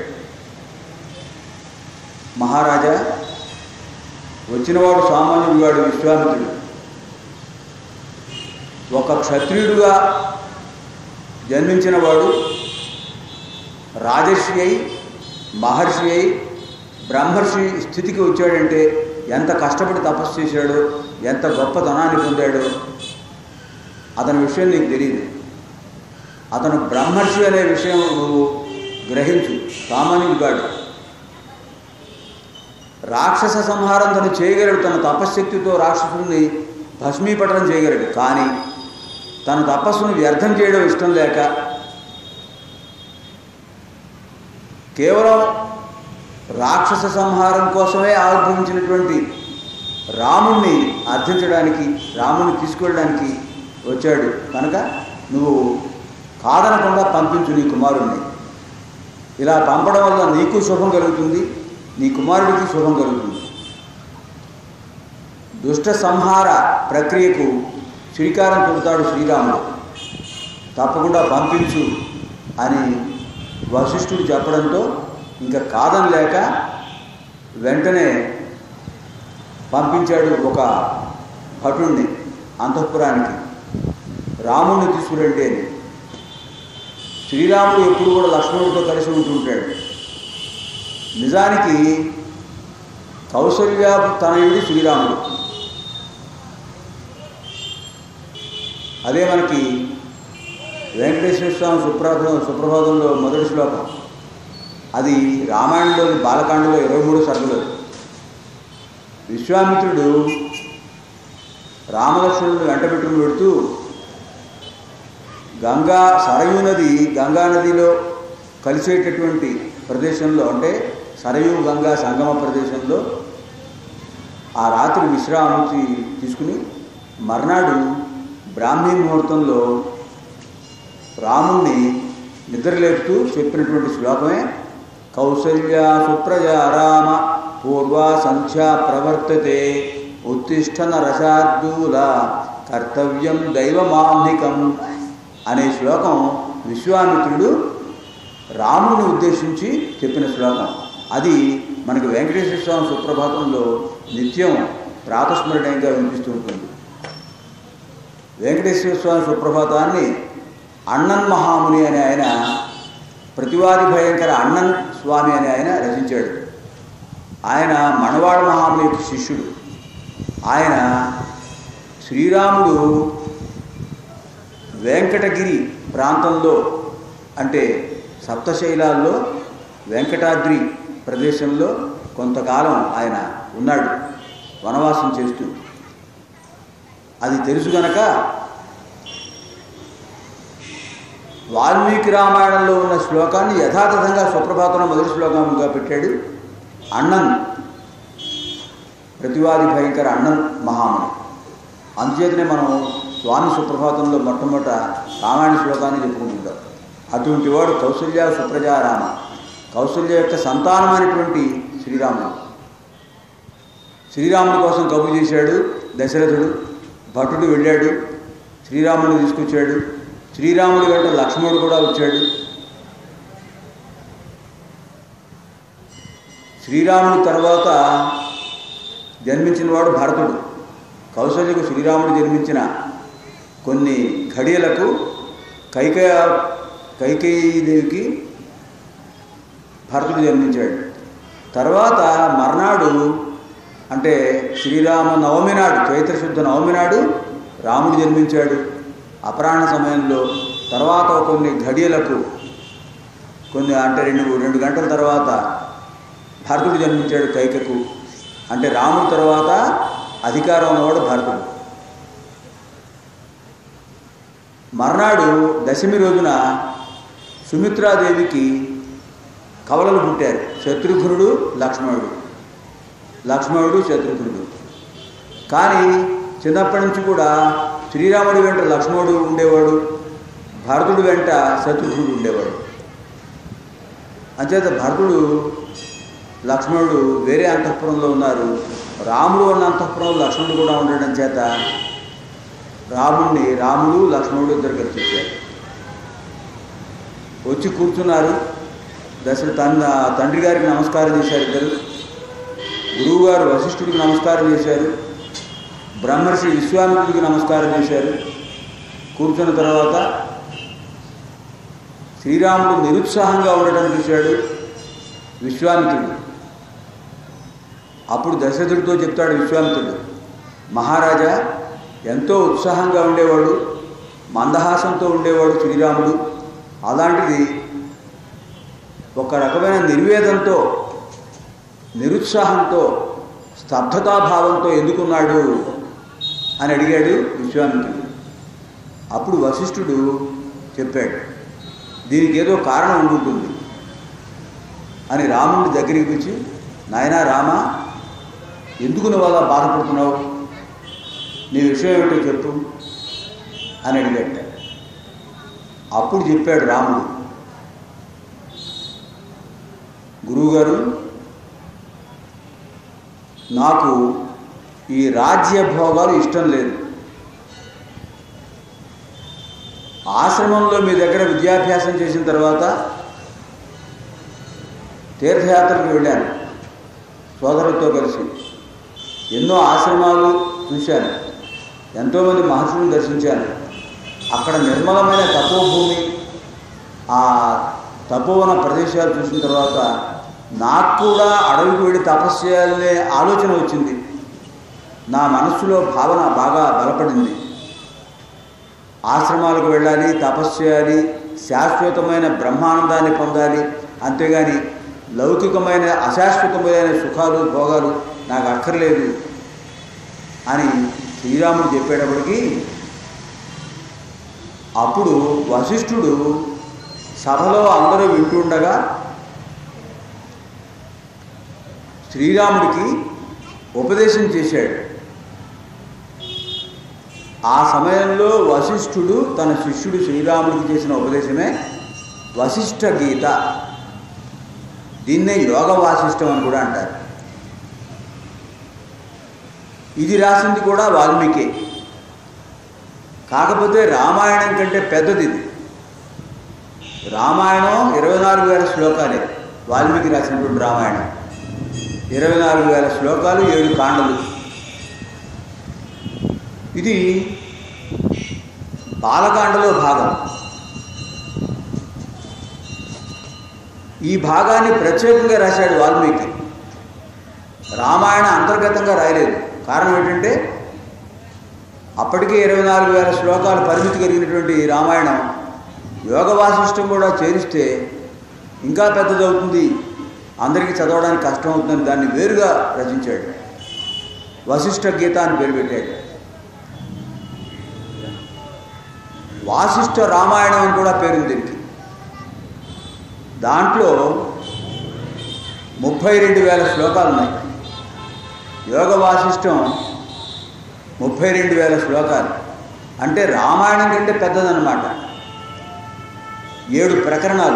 మహారాజా వచ్చినవాడు సామాన్యుడు వాడు విశ్వామిత్రుడు ఒక క్షత్రియుడుగా జన్మించిన వాడు రాజర్షి అయి మహర్షి అయి బ్రహ్మర్షి స్థితికి వచ్చాడంటే ఎంత కష్టపడి తపస్సు చేశాడో ఎంత గొప్ప ధనాన్ని పొందాడో అతని విషయం నీకు తెలియదు అతను బ్రహ్మర్షి అనే విషయం నువ్వు గ్రహించు సామాన్యుడు కాడు రాక్షస సంహారం తను చేయగలడు తన తపశ్శక్తితో రాక్షసుల్ని భస్మీపటనం చేయగలడు కానీ తన తపస్సును వ్యర్థం చేయడం ఇష్టం లేక కేవలం రాక్షస సంహారం కోసమే ఆవిర్భవించినటువంటి రాముణ్ణి అర్థించడానికి రాముణ్ణి తీసుకెళ్ళడానికి వచ్చాడు కనుక నువ్వు కాదనకుండా పంపించు నీ కుమారుణ్ణి ఇలా పంపడం వల్ల నీకు శుభం కలుగుతుంది నీ కుమారుడికి శుభం కలుగుతుంది దుష్ట సంహార ప్రక్రియకు శ్రీకారం చుడతాడు శ్రీరాముడు తప్పకుండా పంపించు అని వశిష్ఠుడు చెప్పడంతో ఇంకా కాదని లేక వెంటనే పంపించాడు ఒక భటుణ్ణి అంతఃపురానికి రాముణ్ణి తీసుకురండి అని శ్రీరాముడు ఎప్పుడు కూడా లక్ష్మణుడితో కలిసి ఉంటుంటాడు నిజానికి కౌసల్య తనయుడు శ్రీరాముడు అదే మనకి వెంకటేశ్వర స్వామి సుప్రభ సుప్రభాతంలో మొదటి శ్లోకం అది రామాయణంలోని బాలకాండలో ఇరవై మూడు సర్గలు విశ్వామిత్రుడు రామలక్ష్మణుడు వెంట పెట్టుకుని పెడుతూ గంగా సరయూ నది గంగా నదిలో కలిసేటటువంటి ప్రదేశంలో అంటే సరయూ గంగా సంగమ ప్రదేశంలో ఆ రాత్రి విశ్రాంతి తీసుకుని మర్నాడు బ్రాహ్మీ ముహూర్తంలో రాముణ్ణి నిద్రలేపుతూ చెప్పినటువంటి శ్లోకమే కౌసల్య సుప్రజ రామ పూర్వ సంధ్యా ప్రవర్తతే ఉత్తిష్టన రసాద్యూల కర్తవ్యం దైవమాహ్నికం అనే శ్లోకం విశ్వామిత్రుడు రాముని ఉద్దేశించి చెప్పిన శ్లోకం అది మనకి వెంకటేశ్వర స్వామి సుప్రభాతంలో నిత్యం ప్రాతస్మరణీయంగా వినిపిస్తూ ఉంటుంది వెంకటేశ్వర స్వామి సుప్రభాతాన్ని అన్నన్ మహాముని అనే ఆయన ప్రతివాది భయంకర అన్నన్ స్వామి అనే ఆయన రచించాడు ఆయన మనవాడ మహాముని యొక్క శిష్యుడు ఆయన శ్రీరాముడు వెంకటగిరి ప్రాంతంలో అంటే సప్తశైలాల్లో వెంకటాద్రి ప్రదేశంలో కొంతకాలం ఆయన ఉన్నాడు వనవాసం చేస్తూ అది తెలుసు గనక వాల్మీకి రామాయణంలో ఉన్న శ్లోకాన్ని యథాతథంగా సుప్రభాతంలో మొదటి శ్లోకంగా పెట్టాడు అన్నన్ ప్రతివాది భయంకర అన్నన్ మహాముని అందుచేతనే మనం స్వామి సుప్రభాతంలో మొట్టమొదట రామాయణ శ్లోకాన్ని చెప్పుకుంటుంటాం అటువంటి వాడు కౌసల్య సుప్రజారామ కౌసల్య యొక్క సంతానమైనటువంటి శ్రీరాముడు శ్రీరాముడి కోసం కబురు చేశాడు దశరథుడు భటుడు వెళ్ళాడు శ్రీరాముడిని తీసుకొచ్చాడు శ్రీరాముడి వెంట లక్ష్మణుడు కూడా వచ్చాడు శ్రీరాముడి తర్వాత జన్మించిన వాడు భరతుడు కౌశల్యకు శ్రీరాముడు జన్మించిన కొన్ని ఘడియలకు కైకేయ కైకేయీదేవికి భరతుడు జన్మించాడు తర్వాత మర్నాడు అంటే శ్రీరామ నవమి నాడు చైత్రశుద్ధ నవమి నాడు రాముడు జన్మించాడు అపరాహ్న సమయంలో తర్వాత కొన్ని ఘడియలకు కొన్ని అంటే రెండు రెండు గంటల తర్వాత భరతుడు జన్మించాడు కైకకు అంటే రాముడి తర్వాత అధికారం ఉన్నవాడు భరతుడు మర్నాడు దశమి రోజున సుమిత్రాదేవికి కవలలు పుట్టారు శత్రుఘ్నుడు లక్ష్మణుడు లక్ష్మణుడు శత్రుఘ్నుడు కానీ చిన్నప్పటి నుంచి కూడా శ్రీరాముడి వెంట లక్ష్మణుడు ఉండేవాడు భరతుడి వెంట శత్రుఘ్నుడు ఉండేవాడు అంచేత భరతుడు లక్ష్మణుడు వేరే అంతఃపురంలో ఉన్నారు రాముడు ఉన్న అంతఃపురంలో లక్ష్మణుడు కూడా ఉండడం చేత రాముడిని రాముడు లక్ష్మణుడు ఇద్దరు కలిసి వచ్చారు వచ్చి కూర్చున్నారు దశ తన తండ్రి గారికి నమస్కారం చేశారు ఇద్దరు గురువుగారు వశిష్ఠుడికి నమస్కారం చేశారు బ్రహ్మర్షి విశ్వామిత్రుడికి నమస్కారం చేశారు కూర్చున్న తర్వాత శ్రీరాముడు నిరుత్సాహంగా ఉండటం చూశాడు విశ్వామిత్రుడు అప్పుడు దశరథుడితో చెప్తాడు విశ్వామిత్రుడు మహారాజా ఎంతో ఉత్సాహంగా ఉండేవాడు మందహాసంతో ఉండేవాడు శ్రీరాముడు అలాంటిది ఒక రకమైన నిర్వేదంతో నిరుత్సాహంతో స్తబ్దతాభావంతో ఎందుకున్నాడు అని అడిగాడు విశ్వామిత్రుడు అప్పుడు వశిష్ఠుడు చెప్పాడు దీనికి ఏదో కారణం ఉండుంటుంది అని రాముడిని దగ్గరికి పిలిచి నాయనా రామ ఎందుకు నువ్వు అలా బాధపడుతున్నావు నీ విషయం ఏమిటో చెప్పు అని అడిగట అప్పుడు చెప్పాడు రాముడు గురువుగారు నాకు ఈ రాజ్య భోగాలు ఇష్టం లేదు ఆశ్రమంలో మీ దగ్గర విద్యాభ్యాసం చేసిన తర్వాత తీర్థయాత్రకు వెళ్ళాను సోదరులతో కలిసి ఎన్నో ఆశ్రమాలు చూశాను ఎంతోమంది మహర్షులను దర్శించాను అక్కడ నిర్మలమైన తపోభూమి ఆ తపోవన ప్రదేశాలు చూసిన తర్వాత నాకు కూడా అడవికి వెళ్ళి తపస్సు చేయాలనే ఆలోచన వచ్చింది నా మనస్సులో భావన బాగా బలపడింది ఆశ్రమాలకు వెళ్ళాలి తపస్సు చేయాలి శాశ్వతమైన బ్రహ్మానందాన్ని పొందాలి అంతేగాని లౌకికమైన అశాశ్వతమైన సుఖాలు భోగాలు నాకు అక్కర్లేదు అని శ్రీరాముడు చెప్పేటప్పటికీ అప్పుడు వశిష్ఠుడు సభలో అందరూ వింటుండగా శ్రీరాముడికి ఉపదేశం చేశాడు ఆ సమయంలో వశిష్ఠుడు తన శిష్యుడు శ్రీరాముడికి చేసిన ఉపదేశమే వశిష్ఠ గీత దీన్నే యోగ వాసిష్టం అని కూడా అంటారు ఇది రాసింది కూడా వాల్మీకి కాకపోతే రామాయణం కంటే పెద్దది ఇది రామాయణం ఇరవై నాలుగు వేల శ్లోకాలే వాల్మీకి రాసినటువంటి రామాయణం ఇరవై నాలుగు వేల శ్లోకాలు ఏడు కాండలు ఇది బాలకాండలో భాగం ఈ భాగాన్ని ప్రత్యేకంగా రాశాడు వాల్మీకి రామాయణ అంతర్గతంగా రాయలేదు కారణం ఏంటంటే అప్పటికే ఇరవై నాలుగు వేల శ్లోకాలు పరిమితి కలిగినటువంటి ఈ రామాయణం యోగ వాసిష్టం కూడా చేరిస్తే ఇంకా పెద్దదవుతుంది అందరికీ చదవడానికి కష్టం అవుతుందని దాన్ని వేరుగా రచించాడు వశిష్ఠ గీత అని పేరు పెట్టాడు వాసిష్ఠ రామాయణం అని కూడా పేరుంది దీనికి దాంట్లో ముప్పై రెండు వేల శ్లోకాలు ఉన్నాయి యోగ వాసిష్టం ముప్పై రెండు వేల శ్లోకాలు అంటే రామాయణం కంటే పెద్దదన్నమాట ఏడు ప్రకరణాలు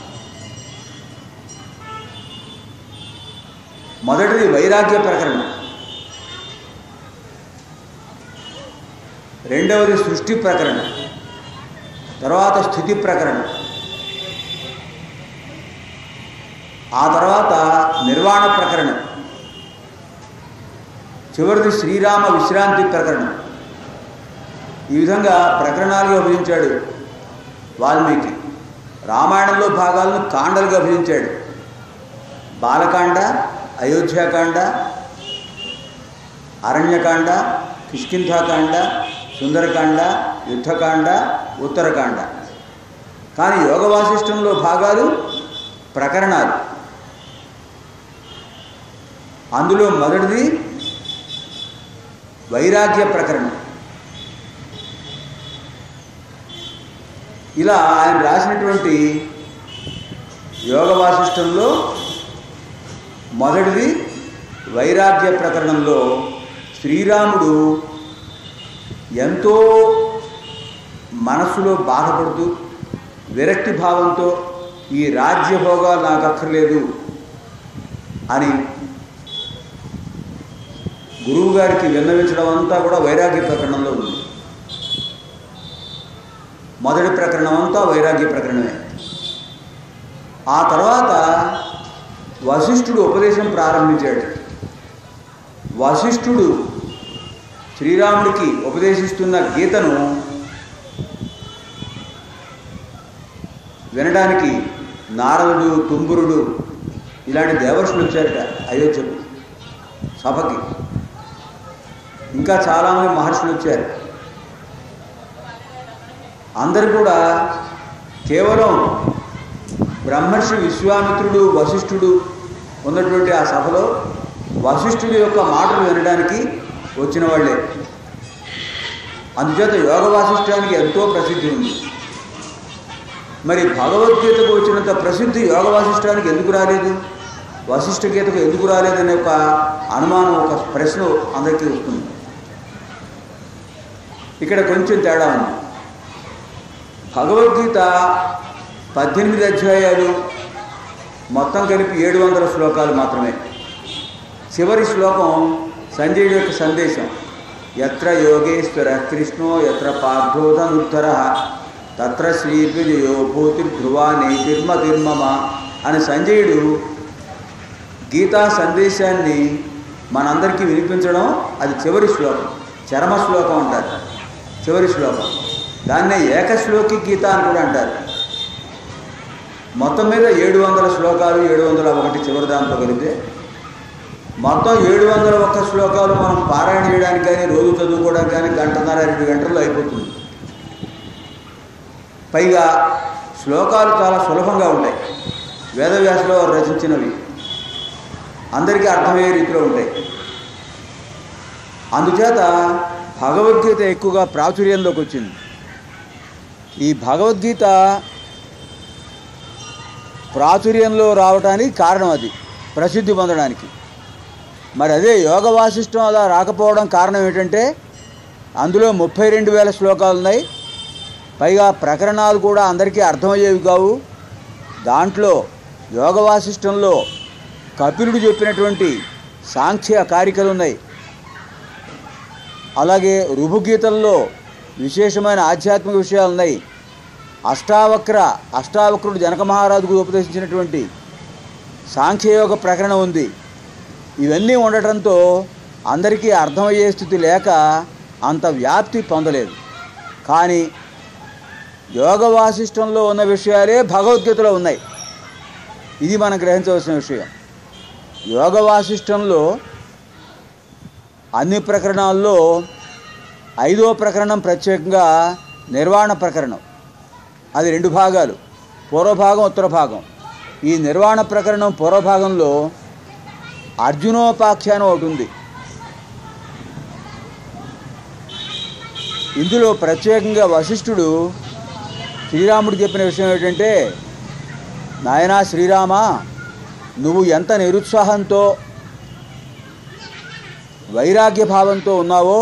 మొదటిది వైరాగ్య ప్రకరణం రెండవది సృష్టి ప్రకరణం తర్వాత స్థితి ప్రకరణం ఆ తర్వాత నిర్వాణ ప్రకరణం చివరిది శ్రీరామ విశ్రాంతి ప్రకరణం ఈ విధంగా ప్రకరణాలుగా విభజించాడు వాల్మీకి రామాయణంలో భాగాలను కాండలుగా విభజించాడు బాలకాండ అయోధ్యాకాండ అరణ్యకాండ కిష్కింధాకాండ సుందరకాండ యుద్ధకాండ ఉత్తరకాండ కానీ యోగ వాసిష్టంలో భాగాలు ప్రకరణాలు అందులో మొదటిది వైరాగ్య ప్రకరణం ఇలా ఆయన రాసినటువంటి యోగ వాసిష్టంలో మొదటిది వైరాగ్య ప్రకరణంలో శ్రీరాముడు ఎంతో మనసులో బాధపడుతూ విరక్తి భావంతో ఈ రాజ్యభోగాలు నాకు అక్కర్లేదు అని గురువు గారికి విన్నవించడం అంతా కూడా వైరాగ్య ప్రకరణంలో ఉంది మొదటి ప్రకరణం అంతా వైరాగ్య ప్రకరణమే ఆ తర్వాత వశిష్ఠుడు ఉపదేశం ప్రారంభించాడు వశిష్ఠుడు శ్రీరాముడికి ఉపదేశిస్తున్న గీతను వినడానికి నారదుడు తుంబురుడు ఇలాంటి దేవర్షులు వచ్చారట అయోధ్యకు సభకి ఇంకా చాలామంది మహర్షులు వచ్చారు అందరు కూడా కేవలం బ్రహ్మర్షి విశ్వామిత్రుడు వశిష్ఠుడు ఉన్నటువంటి ఆ సభలో వశిష్ఠుడి యొక్క మాటలు వినడానికి వచ్చిన వాళ్ళే అందుచేత యోగ వాసిష్టానికి ఎంతో ప్రసిద్ధి ఉంది మరి భగవద్గీతకు వచ్చినంత ప్రసిద్ధి యోగ వాసిష్టానికి ఎందుకు రాలేదు వశిష్ఠ గీతకు ఎందుకు రాలేదనే ఒక అనుమానం ఒక ప్రశ్న అందరికీ వస్తుంది ఇక్కడ కొంచెం తేడా ఉంది భగవద్గీత పద్దెనిమిది అధ్యాయాలు మొత్తం కలిపి ఏడు వందల శ్లోకాలు మాత్రమే చివరి శ్లోకం సంజయుడి యొక్క సందేశం ఎత్ర యోగేశ్వర కృష్ణో ఎత్ర పార్థోధనుద్ధర తత్ర శ్రీర్విజయో భూతిర్ధ్రువా నైతిర్మతిర్మమ అని సంజయుడు గీతా సందేశాన్ని మనందరికీ వినిపించడం అది చివరి శ్లోకం చరమ శ్లోకం అంటారు చివరి శ్లోకం దాన్నే ఏకశ్లోకి గీత అని కూడా అంటారు మొత్తం మీద ఏడు వందల శ్లోకాలు ఏడు వందల ఒకటి చివరి దాంతో కలిపితే మొత్తం ఏడు వందల ఒక్క శ్లోకాలు మనం పారాయణ చేయడానికి కానీ రోజు చదువుకోవడానికి కానీ గంటన్నర రెండు గంటల్లో అయిపోతుంది పైగా శ్లోకాలు చాలా సులభంగా ఉంటాయి వేదవ్యాసులో వారు రచించినవి అందరికీ అర్థమయ్యే రీతిలో ఉంటాయి అందుచేత భగవద్గీత ఎక్కువగా ప్రాచుర్యంలోకి వచ్చింది ఈ భగవద్గీత ప్రాచుర్యంలో రావడానికి కారణం అది ప్రసిద్ధి పొందడానికి మరి అదే యోగ వాసిష్టం అలా రాకపోవడం కారణం ఏంటంటే అందులో ముప్పై రెండు వేల శ్లోకాలు ఉన్నాయి పైగా ప్రకరణాలు కూడా అందరికీ అర్థమయ్యేవి కావు దాంట్లో యోగ వాసిష్టంలో కపిలుడు చెప్పినటువంటి సాంఖ్య కారికలు ఉన్నాయి అలాగే రుభుగీతల్లో విశేషమైన ఆధ్యాత్మిక విషయాలు ఉన్నాయి అష్టావక్ర అష్టావక్రుడు జనక మహారాజుకు ఉపదేశించినటువంటి సాంఖ్యయోగ ప్రకరణం ఉంది ఇవన్నీ ఉండటంతో అందరికీ అర్థమయ్యే స్థితి లేక అంత వ్యాప్తి పొందలేదు కానీ యోగ వాసిష్టంలో ఉన్న విషయాలే భగవద్గీతలో ఉన్నాయి ఇది మనం గ్రహించవలసిన విషయం యోగ వాసిష్టంలో అన్ని ప్రకరణాల్లో ఐదో ప్రకరణం ప్రత్యేకంగా నిర్వాణ ప్రకరణం అది రెండు భాగాలు పూర్వభాగం ఉత్తర భాగం ఈ నిర్వాణ ప్రకరణం పూర్వభాగంలో అర్జునోపాఖ్యానం ఒకటి ఉంది ఇందులో ప్రత్యేకంగా వశిష్ఠుడు శ్రీరాముడు చెప్పిన విషయం ఏంటంటే నాయనా శ్రీరామ నువ్వు ఎంత నిరుత్సాహంతో వైరాగ్య భావంతో ఉన్నావో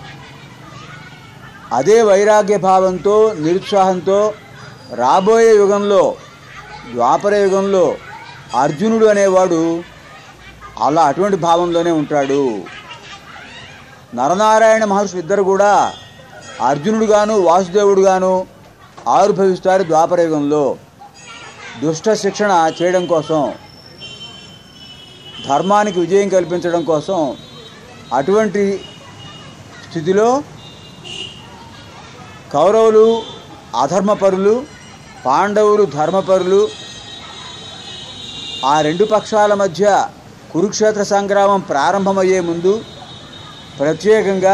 అదే వైరాగ్య భావంతో నిరుత్సాహంతో రాబోయే యుగంలో ద్వాపర యుగంలో అర్జునుడు అనేవాడు అలా అటువంటి భావంలోనే ఉంటాడు నరనారాయణ మహర్షి ఇద్దరు కూడా అర్జునుడుగాను వాసుదేవుడుగాను ఆవిర్భవిస్తారు ద్వాపర యుగంలో దుష్ట శిక్షణ చేయడం కోసం ధర్మానికి విజయం కల్పించడం కోసం అటువంటి స్థితిలో కౌరవులు అధర్మపరులు పాండవులు ధర్మపరులు ఆ రెండు పక్షాల మధ్య కురుక్షేత్ర సంగ్రామం ప్రారంభమయ్యే ముందు ప్రత్యేకంగా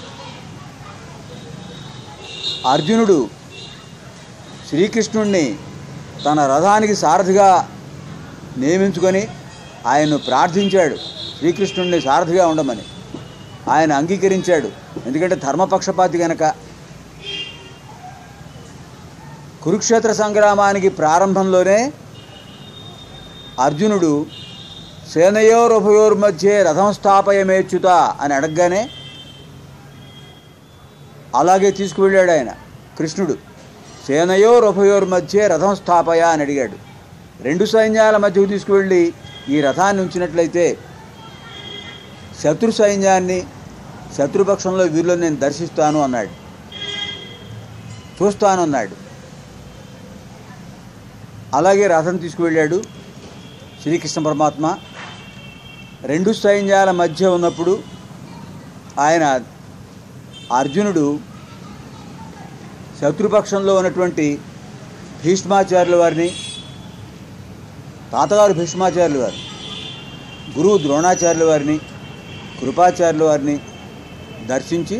అర్జునుడు శ్రీకృష్ణుణ్ణి తన రథానికి సారథిగా నియమించుకొని ఆయన్ను ప్రార్థించాడు శ్రీకృష్ణుణ్ణి సారథిగా ఉండమని ఆయన అంగీకరించాడు ఎందుకంటే ధర్మపక్షపాతి గనక కురుక్షేత్ర సంగ్రామానికి ప్రారంభంలోనే అర్జునుడు సేనయోరుభయోర్ మధ్య రథం స్థాపయమేచ్యుత అని అడగగానే అలాగే తీసుకువెళ్ళాడు ఆయన కృష్ణుడు సేనయోరుభయోర్ మధ్య రథం స్థాపయ అని అడిగాడు రెండు సైన్యాల మధ్యకు తీసుకువెళ్ళి ఈ రథాన్ని ఉంచినట్లయితే శత్రు సైన్యాన్ని శత్రుపక్షంలో వీరిలో నేను దర్శిస్తాను అన్నాడు చూస్తాను అన్నాడు అలాగే రథం తీసుకువెళ్ళాడు శ్రీకృష్ణ పరమాత్మ రెండు సైన్యాల మధ్య ఉన్నప్పుడు ఆయన అర్జునుడు శత్రుపక్షంలో ఉన్నటువంటి భీష్మాచార్యుల వారిని తాతగారు భీష్మాచార్యుల వారు గురువు ద్రోణాచార్యుల వారిని కృపాచార్యుల వారిని దర్శించి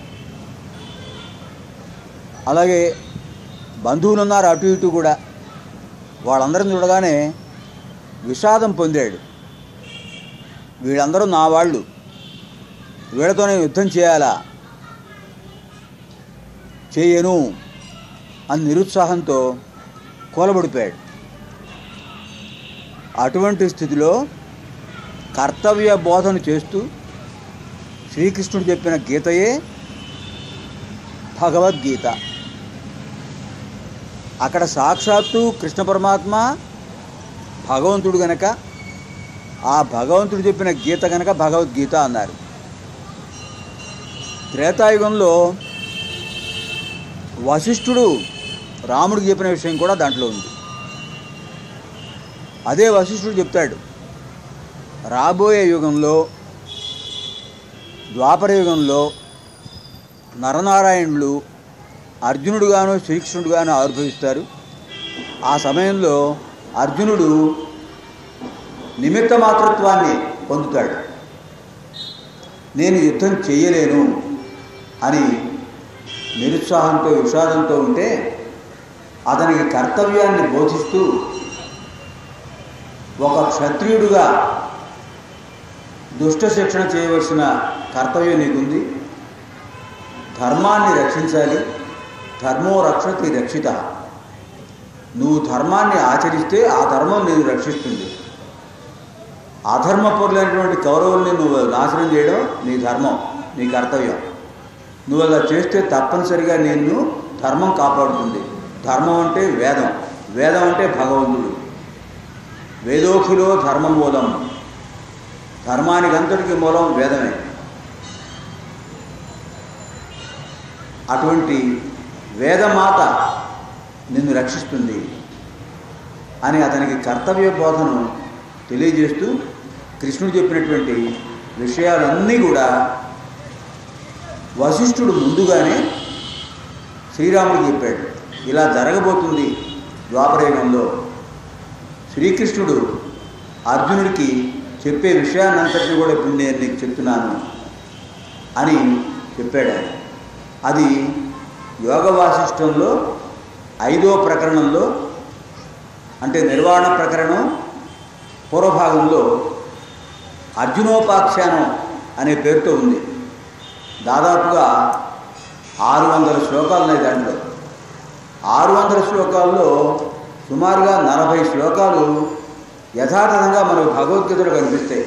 అలాగే బంధువులు ఉన్నారు అటు ఇటు కూడా వాళ్ళందరిని చూడగానే విషాదం పొందాడు వీళ్ళందరూ నా వాళ్ళు వీళ్ళతో నేను యుద్ధం చేయాలా చేయను అని నిరుత్సాహంతో కూలబడిపోయాడు అటువంటి స్థితిలో కర్తవ్య బోధన చేస్తూ శ్రీకృష్ణుడు చెప్పిన గీతయే భగవద్గీత అక్కడ సాక్షాత్తు కృష్ణ పరమాత్మ భగవంతుడు గనక ఆ భగవంతుడు చెప్పిన గీత గనక భగవద్గీత అన్నారు త్రేతాయుగంలో వశిష్ఠుడు రాముడికి చెప్పిన విషయం కూడా దాంట్లో ఉంది అదే వశిష్ఠుడు చెప్తాడు రాబోయే యుగంలో ద్వాపర యుగంలో నరనారాయణులు అర్జునుడుగాను శ్రీకృష్ణుడుగాను ఆవిర్భవిస్తారు ఆ సమయంలో అర్జునుడు నిమిత్త మాతృత్వాన్ని పొందుతాడు నేను యుద్ధం చేయలేను అని నిరుత్సాహంతో విషాదంతో ఉంటే అతనికి కర్తవ్యాన్ని బోధిస్తూ ఒక క్షత్రియుడుగా దుష్ట శిక్షణ చేయవలసిన కర్తవ్యం నీకుంది ధర్మాన్ని రక్షించాలి ధర్మో రక్షతి రక్షిత నువ్వు ధర్మాన్ని ఆచరిస్తే ఆ ధర్మం నేను రక్షిస్తుంది అధర్మపరులైనటువంటి కౌరవుల్ని నువ్వు నాశనం చేయడం నీ ధర్మం నీ కర్తవ్యం నువ్వు అలా చేస్తే తప్పనిసరిగా నిన్ను ధర్మం కాపాడుతుంది ధర్మం అంటే వేదం వేదం అంటే భగవంతుడు వేదోఖిలో ధర్మ మూలం ధర్మానికి అంతటికి మూలం వేదమే అటువంటి వేదమాత నిన్ను రక్షిస్తుంది అని అతనికి కర్తవ్య బోధను తెలియజేస్తూ కృష్ణుడు చెప్పినటువంటి విషయాలన్నీ కూడా వశిష్ఠుడు ముందుగానే శ్రీరాముడికి చెప్పాడు ఇలా జరగబోతుంది ద్వాపరయుగంలో శ్రీకృష్ణుడు అర్జునుడికి చెప్పే విషయాన్నంతటిని కూడా ఇప్పుడు నేను నీకు చెప్తున్నాను అని చెప్పాడు ఆయన అది యోగ వాసిష్టంలో ఐదో ప్రకరణంలో అంటే నిర్వాణ ప్రకరణం పూర్వభాగంలో అర్జునోపాఖ్యానం అనే పేరుతో ఉంది దాదాపుగా ఆరు వందల శ్లోకాలు ఉన్నాయి దాంట్లో ఆరు వందల శ్లోకాల్లో సుమారుగా నలభై శ్లోకాలు యథాతథంగా మనకు భగవద్గీతలో కనిపిస్తాయి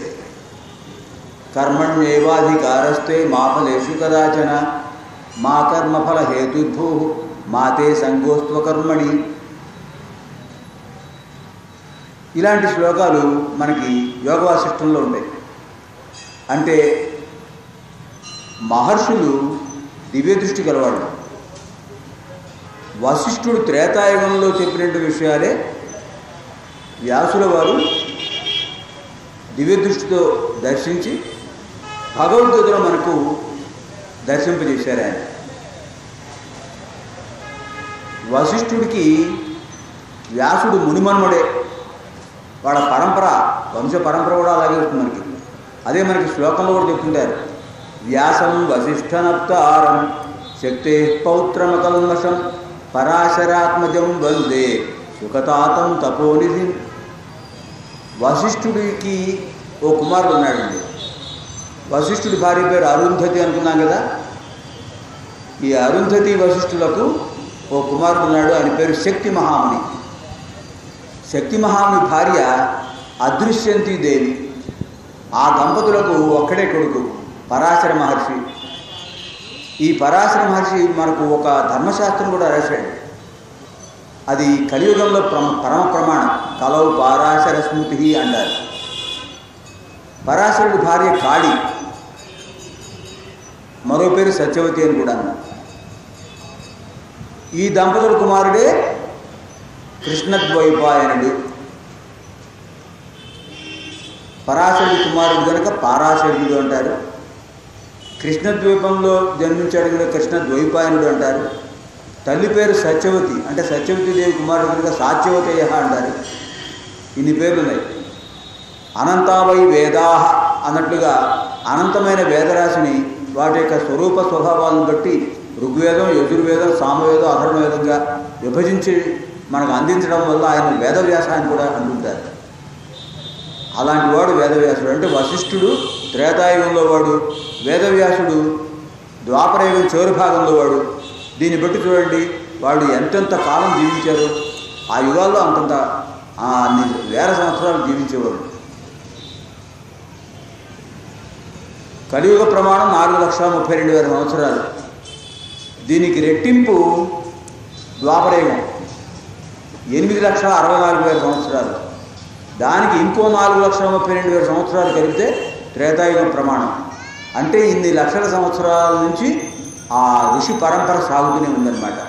కర్మణ్యేవాధికారస్తే మా ఫలేషు కదాచన మా కర్మఫల హేతుర్భూ మాతే సంగోస్త్వకర్మణి ఇలాంటి శ్లోకాలు మనకి యోగ వాసిష్టంలో ఉంటాయి అంటే మహర్షులు దివ్య దృష్టి గలవాళ్ళు వశిష్ఠుడు త్రేతాయుగంలో చెప్పినట్టు విషయాలే వ్యాసుల వారు దివ్య దృష్టితో దర్శించి భగవద్గీతలో మనకు దర్శింపజేశారు ఆయన వశిష్ఠుడికి వ్యాసుడు మునిమన్మడే వాళ్ళ పరంపర వంశ పరంపర కూడా అలాగే వస్తుంది మనకి అదే మనకి శ్లోకంలో కూడా చెప్తుంటారు వ్యాసం వశిష్ఠనప్తారం శక్తే పౌత్రమకల్మషం పరాశరాత్మజం వందే సుఖతాతం తపోనిధి వశిష్ఠుడికి ఓ కుమారుడు ఉన్నాడండి వశిష్ఠుడి భార్య పేరు అరుంధతి అనుకున్నాం కదా ఈ అరుంధతి వశిష్ఠులకు ఓ కుమారుడు ఉన్నాడు ఆయన పేరు శక్తి మహాముని శక్తి మహాముని భార్య అదృశ్యంతి దేవి ఆ దంపతులకు ఒక్కడే కొడుకు పరాశర మహర్షి ఈ పరాశర మహర్షి మనకు ఒక ధర్మశాస్త్రం కూడా రాశాడు అది కలియుగంలో ప్రమ పరమ ప్రమాణం కలవు పారాశర స్మృతి అంటారు పరాశరుడి భార్య కాళి మరో పేరు సత్యవతి అని కూడా అన్నారు ఈ దంపతుల కుమారుడే కృష్ణద్వైపాయనుడు పరాశరుడి కుమారుడు కనుక పారాశరుడు అంటారు కృష్ణద్వీపంలో జన్మించాడు కనుక కృష్ణ ద్వైపాయనుడు అంటారు తల్లి పేరు సత్యవతి అంటే సత్యవతి దేవి కుమారుడు కనుక సాత్యవతయ అంటారు ఇన్ని పేర్లు ఉన్నాయి అనంతావై వేదాహ అన్నట్లుగా అనంతమైన వేదరాశిని వాటి యొక్క స్వరూప స్వభావాలను బట్టి ఋగ్వేదం యజుర్వేదం సామవేదం అధర్వవేదంగా విభజించి మనకు అందించడం వల్ల ఆయన వేదవ్యాస అని కూడా అంటుంటారు అలాంటి వాడు వేదవ్యాసుడు అంటే వశిష్ఠుడు త్రేతాయుగంలో వాడు వేదవ్యాసుడు ద్వాపరయుగం చివరి భాగంలో వాడు దీన్ని బట్టి చూడండి వాళ్ళు ఎంతెంత కాలం జీవించారు ఆ యుగాల్లో అంతంత ఆ అన్ని వేల సంవత్సరాలు జీవించేవాడు కలియుగ ప్రమాణం నాలుగు లక్షల ముప్పై రెండు వేల సంవత్సరాలు దీనికి రెట్టింపు ద్వాపరయుగం ఎనిమిది లక్షల అరవై నాలుగు వేల సంవత్సరాలు దానికి ఇంకో నాలుగు లక్షల ముప్పై రెండు వేల సంవత్సరాలు కలిపితే త్రేతాయుగం ప్రమాణం అంటే ఇన్ని లక్షల సంవత్సరాల నుంచి ఆ ఋషి పరంపర సాగుతూనే ఉందన్నమాట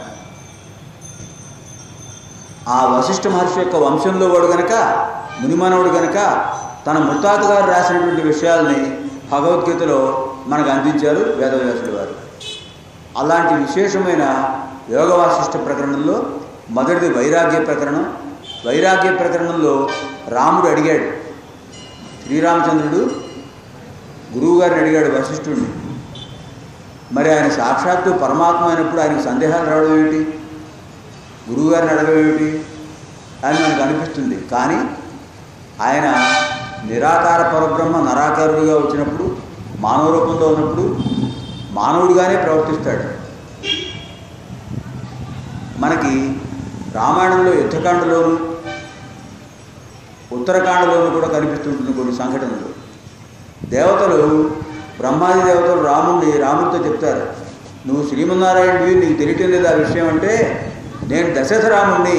ఆ వశిష్ఠ మహర్షి యొక్క వంశంలో వాడు గనక మునిమానవుడు గనక తన ముత్తాత గారు రాసినటువంటి విషయాల్ని భగవద్గీతలో మనకు అందించారు వేదవ్యాసుడు వారు అలాంటి విశేషమైన యోగ వాసిష్ఠ ప్రకరణంలో మొదటిది వైరాగ్య ప్రకరణం వైరాగ్య ప్రకరణంలో రాముడు అడిగాడు శ్రీరామచంద్రుడు గురువుగారిని అడిగాడు వశిష్ఠుడిని మరి ఆయన సాక్షాత్తు పరమాత్మ అయినప్పుడు ఆయనకు సందేహాలు రావడం ఏమిటి గురువుగారిని అడగడం ఏమిటి అని మనకు అనిపిస్తుంది కానీ ఆయన నిరాకార పరబ్రహ్మ నరాకారుడిగా వచ్చినప్పుడు మానవ రూపంలో ఉన్నప్పుడు మానవుడిగానే ప్రవర్తిస్తాడు మనకి రామాయణంలో యుద్ధకాండలోను ఉత్తరకాండలోను కూడా కనిపిస్తుంటుంది కొన్ని సంఘటనలు దేవతలు బ్రహ్మాది దేవతలు రాముడిని రాముడితో చెప్తారు నువ్వు శ్రీమన్నారాయణుడివి నీకు తెలియటం లేదు ఆ విషయం అంటే నేను దశరథ రాముడిని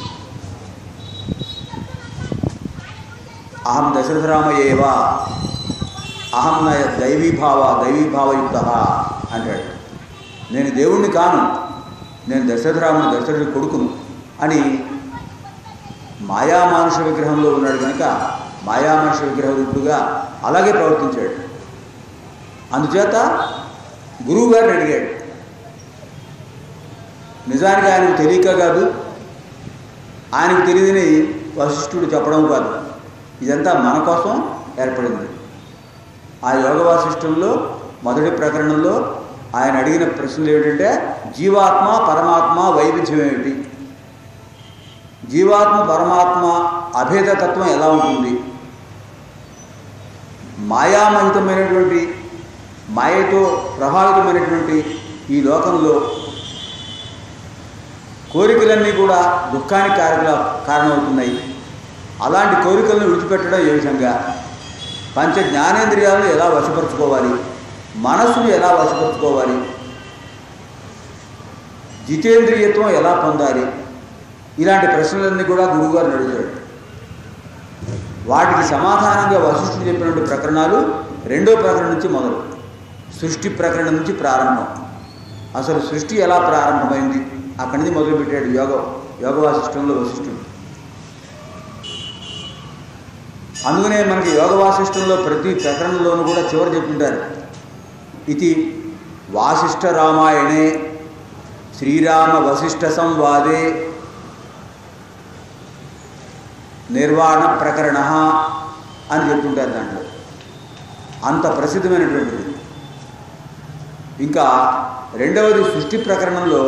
అహం దశరథరామయేవా అహం నా దైవీభావ దైవీభావయుక్త అంటాడు నేను దేవుణ్ణి కాను నేను దశరథరాముని దశరథుడి కొడుకును అని మాయామానుష విగ్రహంలో ఉన్నాడు కనుక మాయామానుష విగ్రహ రూపుడుగా అలాగే ప్రవర్తించాడు అందుచేత గురువు గారిని అడిగాడు నిజానికి ఆయనకు తెలియక కాదు ఆయనకు తెలియదని వశిష్ఠుడు చెప్పడం కాదు ఇదంతా మన కోసం ఏర్పడింది ఆ యోగ వాసిష్టంలో మొదటి ప్రకరణంలో ఆయన అడిగిన ప్రశ్నలు ఏమిటంటే జీవాత్మ పరమాత్మ వైవిధ్యం ఏమిటి జీవాత్మ పరమాత్మ అభేదతత్వం ఎలా ఉంటుంది మాయామహితమైనటువంటి మాయతో ప్రభావితమైనటువంటి ఈ లోకంలో కోరికలన్నీ కూడా దుఃఖానికి కారకుల కారణమవుతున్నాయి అలాంటి కోరికలను విడిచిపెట్టడం ఏ విధంగా పంచ జ్ఞానేంద్రియాలను ఎలా వశపరుచుకోవాలి మనస్సును ఎలా వశపరుచుకోవాలి జితేంద్రియత్వం ఎలా పొందాలి ఇలాంటి ప్రశ్నలన్నీ కూడా గురువుగారు అడుగుతాడు వాటికి సమాధానంగా వశిష్ఠుడు చెప్పినటువంటి ప్రకరణాలు రెండో ప్రకరణం నుంచి మొదలు సృష్టి ప్రకరణం నుంచి ప్రారంభం అసలు సృష్టి ఎలా ప్రారంభమైంది అక్కడి నుంచి మొదలుపెట్టాడు యోగ యోగ వాసిష్టంలో వశిష్ఠుడు అందుకనే మనకి యోగ వాసిష్టంలో ప్రతి ప్రకరణంలోనూ కూడా చివరి చెప్తుంటారు ఇది వాసిష్ఠ రామాయణే శ్రీరామ వశిష్ఠ సంవాదే నిర్వాణ ప్రకరణ అని చెప్తుంటారు దాంట్లో అంత ప్రసిద్ధమైనటువంటిది ఇంకా రెండవది సృష్టి ప్రకరణంలో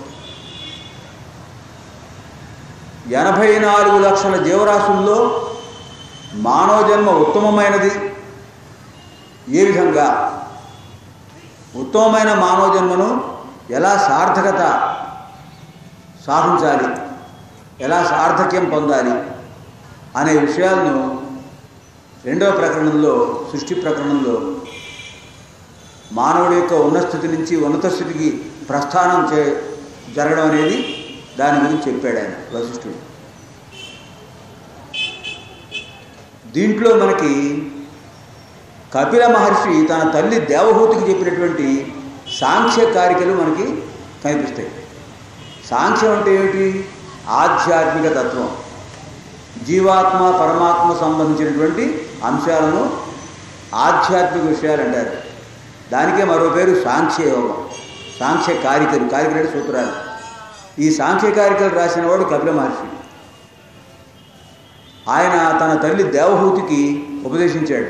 ఎనభై నాలుగు లక్షల జీవరాశుల్లో మానవ జన్మ ఉత్తమమైనది ఏ విధంగా ఉత్తమమైన మానవ జన్మను ఎలా సార్థకత సాధించాలి ఎలా సార్థక్యం పొందాలి అనే విషయాలను రెండవ ప్రకరణంలో సృష్టి ప్రకరణంలో మానవుడి యొక్క ఉన్నత స్థితి నుంచి ఉన్నత స్థితికి ప్రస్థానం చే జరగడం అనేది దాని గురించి చెప్పాడు ఆయన వశిష్ఠుడు దీంట్లో మనకి కపిల మహర్షి తన తల్లి దేవహూతికి చెప్పినటువంటి సాంఖ్య కారికలు మనకి కనిపిస్తాయి సాంఖ్యం అంటే ఏమిటి ఆధ్యాత్మిక తత్వం జీవాత్మ పరమాత్మ సంబంధించినటువంటి అంశాలను ఆధ్యాత్మిక విషయాలు అంటారు దానికే మరో పేరు సాంఖ్య యోగం సాంఖ్య కారికలు కారికలు అంటే సూత్రాలు ఈ సాంఖ్య కారికలు రాసిన వాడు కపిల మహర్షి ఆయన తన తల్లి దేవహూతికి ఉపదేశించాడు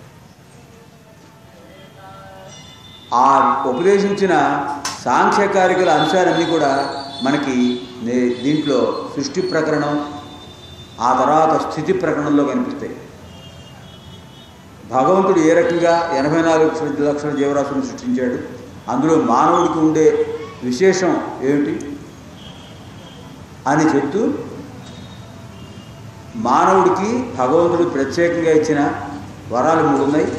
ఆ ఉపదేశించిన సాంఖ్యకారికల అంశాలన్నీ కూడా మనకి నే- దీంట్లో సృష్టి ప్రకరణం ఆ తర్వాత స్థితి ప్రకరణంలో కనిపిస్తాయి భగవంతుడు ఏ రకంగా ఎనభై నాలుగు లక్షల- లక్షల జీవరాశులను సృష్టించాడు అందులో మానవుడికి ఉండే విశేషం ఏమిటి అని చెప్తూ మానవుడికి భగవంతుడు ప్రత్యేకంగా ఇచ్చిన వరాలు మూడు ఉన్నాయి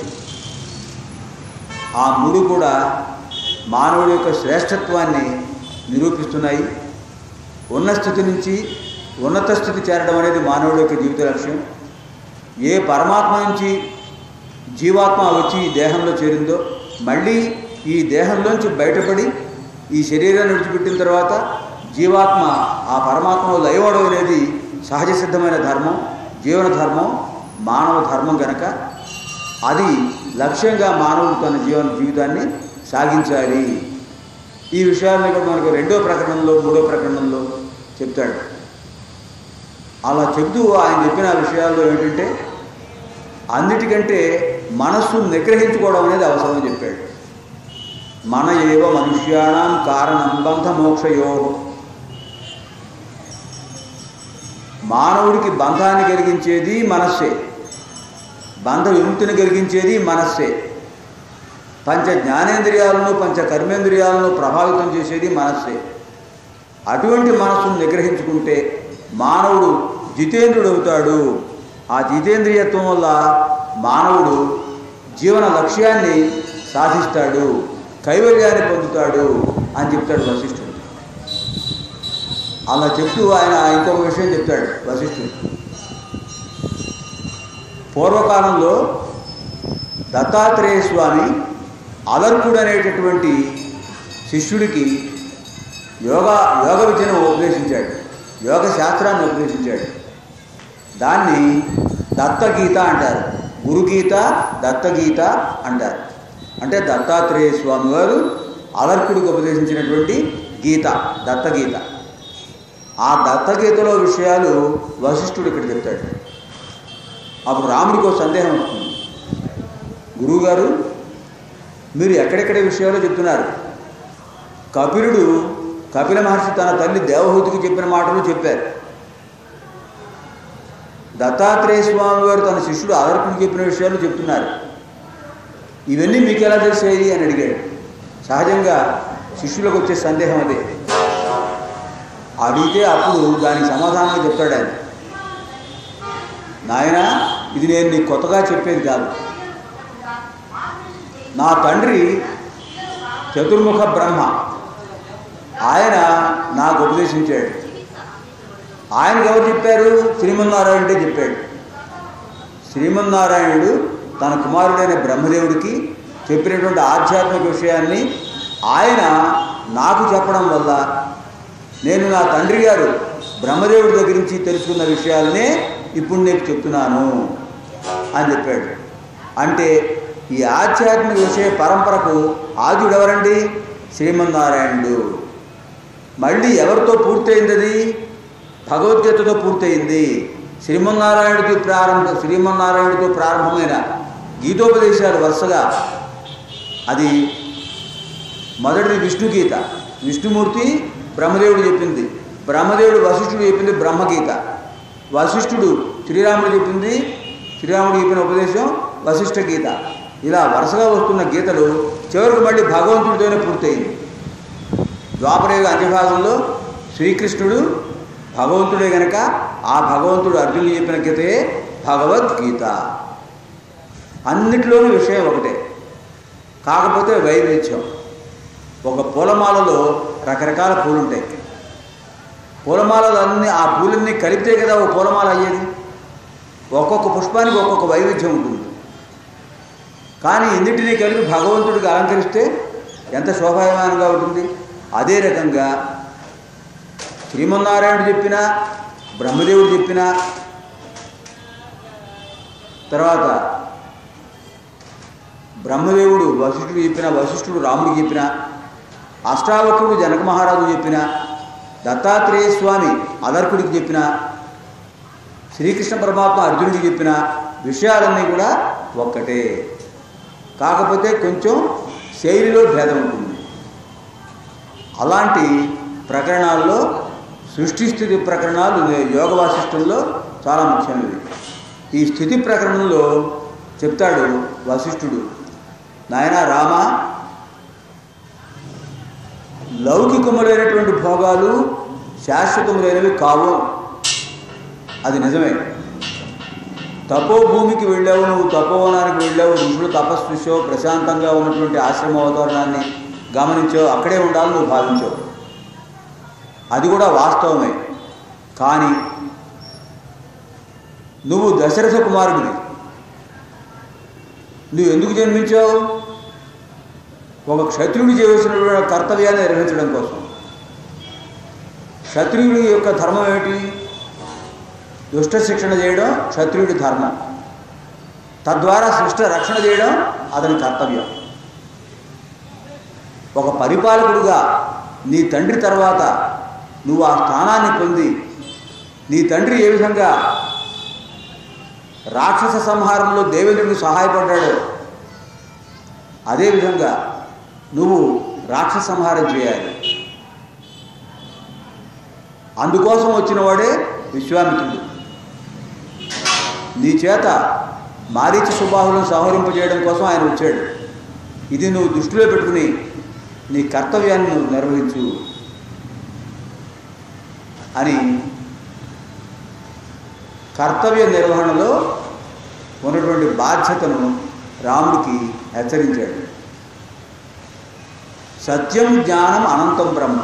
ఆ మూడు కూడా మానవుడి యొక్క శ్రేష్టత్వాన్ని నిరూపిస్తున్నాయి ఉన్న స్థితి నుంచి ఉన్నత స్థితి చేరడం అనేది మానవుడి యొక్క జీవిత లక్ష్యం ఏ పరమాత్మ నుంచి జీవాత్మ వచ్చి ఈ దేహంలో చేరిందో మళ్ళీ ఈ దేహంలోంచి బయటపడి ఈ శరీరాన్ని విడిచిపెట్టిన తర్వాత జీవాత్మ ఆ పరమాత్మలో లయవడం అనేది సహజ సిద్ధమైన ధర్మం జీవన ధర్మం మానవ ధర్మం కనుక అది లక్ష్యంగా మానవుడు తన జీవన జీవితాన్ని సాగించాలి ఈ విషయాన్ని కూడా మనకు రెండో ప్రకరణంలో మూడో ప్రకరణంలో చెప్తాడు అలా చెబుతూ ఆయన చెప్పిన విషయాల్లో ఏంటంటే అన్నిటికంటే మనస్సు నిగ్రహించుకోవడం అనేది అవసరం చెప్పాడు మన ఏవ మనుష్యాణం కారణం బంధ మోక్షయో మానవుడికి బంధాన్ని కలిగించేది మనస్సే బంధ విముక్తిని కలిగించేది మనస్సే పంచ జ్ఞానేంద్రియాలను పంచ కర్మేంద్రియాలను ప్రభావితం చేసేది మనస్సే అటువంటి మనస్సును నిగ్రహించుకుంటే మానవుడు జితేంద్రుడు అవుతాడు ఆ జితేంద్రియత్వం వల్ల మానవుడు జీవన లక్ష్యాన్ని సాధిస్తాడు కైవల్యాన్ని పొందుతాడు అని చెప్తాడు వశిష్ఠుడు అలా చెప్తూ ఆయన ఇంకొక విషయం చెప్తాడు వశిష్ఠుడు పూర్వకాలంలో దత్తాత్రేయ స్వామి అలర్కుడు అనేటటువంటి శిష్యుడికి యోగా యోగ విద్యను ఉపదేశించాడు యోగ శాస్త్రాన్ని ఉపదేశించాడు దాన్ని దత్తగీత అంటారు గురుగీత దత్తగీత అంటారు అంటే దత్తాత్రేయ స్వామి వారు అలర్కుడికి ఉపదేశించినటువంటి గీత దత్తగీత ఆ దత్తగీతలో విషయాలు వశిష్ఠుడు ఇక్కడ చెప్తాడు అప్పుడు రాముడికి ఒక సందేహం వస్తుంది గురువుగారు మీరు ఎక్కడెక్కడ విషయాలు చెప్తున్నారు కపిలుడు కపిల మహర్షి తన తల్లి దేవహూతికి చెప్పిన మాటలు చెప్పారు దత్తాత్రేయ స్వామి వారు తన శిష్యుడు అదర్పుడికి చెప్పిన విషయాలు చెప్తున్నారు ఇవన్నీ మీకు ఎలా తెలిసాయి అని అడిగాడు సహజంగా శిష్యులకు వచ్చే సందేహం అదే అడిగితే అప్పుడు దానికి సమాధానంగా చెప్తాడు ఆయన నాయన ఇది నేను నీకు కొత్తగా చెప్పేది కాదు నా తండ్రి చతుర్ముఖ బ్రహ్మ ఆయన నాకు ఉపదేశించాడు ఆయనకు ఎవరు చెప్పారు శ్రీమన్నారాయణుడే చెప్పాడు శ్రీమన్నారాయణుడు తన కుమారుడైన బ్రహ్మదేవుడికి చెప్పినటువంటి ఆధ్యాత్మిక విషయాన్ని ఆయన నాకు చెప్పడం వల్ల నేను నా తండ్రి గారు బ్రహ్మదేవుడి దగ్గర నుంచి తెలుసుకున్న విషయాలనే ఇప్పుడు నేను చెప్తున్నాను అని చెప్పాడు అంటే ఈ ఆధ్యాత్మిక విషయ పరంపరకు ఆద్యుడు ఎవరండి శ్రీమన్నారాయణుడు మళ్ళీ ఎవరితో పూర్తయింది అది భగవద్గీతతో పూర్తయింది శ్రీమన్నారాయణుడికి ప్రారంభ శ్రీమన్నారాయణుడితో ప్రారంభమైన గీతోపదేశాలు వరుసగా అది మొదటిది విష్ణు గీత విష్ణుమూర్తి బ్రహ్మదేవుడు చెప్పింది బ్రహ్మదేవుడు వశిష్ఠుడు చెప్పింది బ్రహ్మగీత వశిష్ఠుడు శ్రీరాముడు చెప్పింది శ్రీరాముడు చెప్పిన ఉపదేశం వశిష్ఠ గీత ఇలా వరుసగా వస్తున్న గీతలు చివరికి మళ్ళీ భగవంతుడితోనే పూర్తయింది ద్వాపరయుగ అంత్యభాగంలో శ్రీకృష్ణుడు భగవంతుడే గనక ఆ భగవంతుడు అర్జునుడు చెప్పిన గీతే భగవద్గీత అన్నిటిలోనూ విషయం ఒకటే కాకపోతే వైవిధ్యం ఒక పూలమాలలో రకరకాల పూలు ఉంటాయి పూలమాలలు అన్ని ఆ పూలన్నీ కలిపితే కదా ఒక పూలమాల అయ్యేది ఒక్కొక్క పుష్పానికి ఒక్కొక్క వైవిధ్యం ఉంటుంది కానీ ఎన్నిటినీ కలిపి భగవంతుడికి అలంకరిస్తే ఎంత శోభాయమానంగా ఉంటుంది అదే రకంగా శ్రీమన్నారాయణుడు చెప్పిన బ్రహ్మదేవుడు చెప్పిన తర్వాత బ్రహ్మదేవుడు వశిష్ఠుడు చెప్పిన వశిష్ఠుడు రాముడికి చెప్పిన అష్టావకుడు జనక మహారాజు చెప్పిన దత్తాత్రేయ స్వామి అదర్కుడికి చెప్పిన శ్రీకృష్ణ పరమాత్మ అర్జునుడికి చెప్పిన విషయాలన్నీ కూడా ఒక్కటే కాకపోతే కొంచెం శైలిలో భేదం ఉంటుంది అలాంటి ప్రకరణాల్లో సృష్టి స్థితి ప్రకరణాలు యోగ వాసిష్టంలో చాలా ముఖ్యమైనవి ఈ స్థితి ప్రకరణంలో చెప్తాడు వశిష్ఠుడు నాయన రామ లౌకికములైనటువంటి భోగాలు శాశ్వతములైనవి కావు అది నిజమే తపోభూమికి వెళ్ళావు నువ్వు తపోవనానికి వెళ్ళావు ఋషులు తపస్విషో ప్రశాంతంగా ఉన్నటువంటి ఆశ్రమ వాతావరణాన్ని గమనించావు అక్కడే ఉండాలని నువ్వు భావించావు అది కూడా వాస్తవమే కానీ నువ్వు దశరథ కుమారుడివి నువ్వు ఎందుకు జన్మించావు ఒక క్షత్రియుడు చేయవలసినటువంటి కర్తవ్యాన్ని నిర్వహించడం కోసం క్షత్రియుడి యొక్క ధర్మం ఏమిటి దుష్ట శిక్షణ చేయడం క్షత్రియుడి ధర్మం తద్వారా శిష్ట రక్షణ చేయడం అతని కర్తవ్యం ఒక పరిపాలకుడుగా నీ తండ్రి తర్వాత నువ్వు ఆ స్థానాన్ని పొంది నీ తండ్రి ఏ విధంగా రాక్షస సంహారంలో దేవేంద్రుడికి సహాయపడ్డాడు అదేవిధంగా నువ్వు రాక్షస సంహారం చేయాలి అందుకోసం వచ్చిన వాడే విశ్వామిత్రుడు నీ చేత మారీచ సుబాహులను సంహరింపజేయడం కోసం ఆయన వచ్చాడు ఇది నువ్వు దృష్టిలో పెట్టుకుని నీ కర్తవ్యాన్ని నువ్వు నిర్వహించు అని కర్తవ్య నిర్వహణలో ఉన్నటువంటి బాధ్యతను రాముడికి హెచ్చరించాడు సత్యం జ్ఞానం అనంతం బ్రహ్మ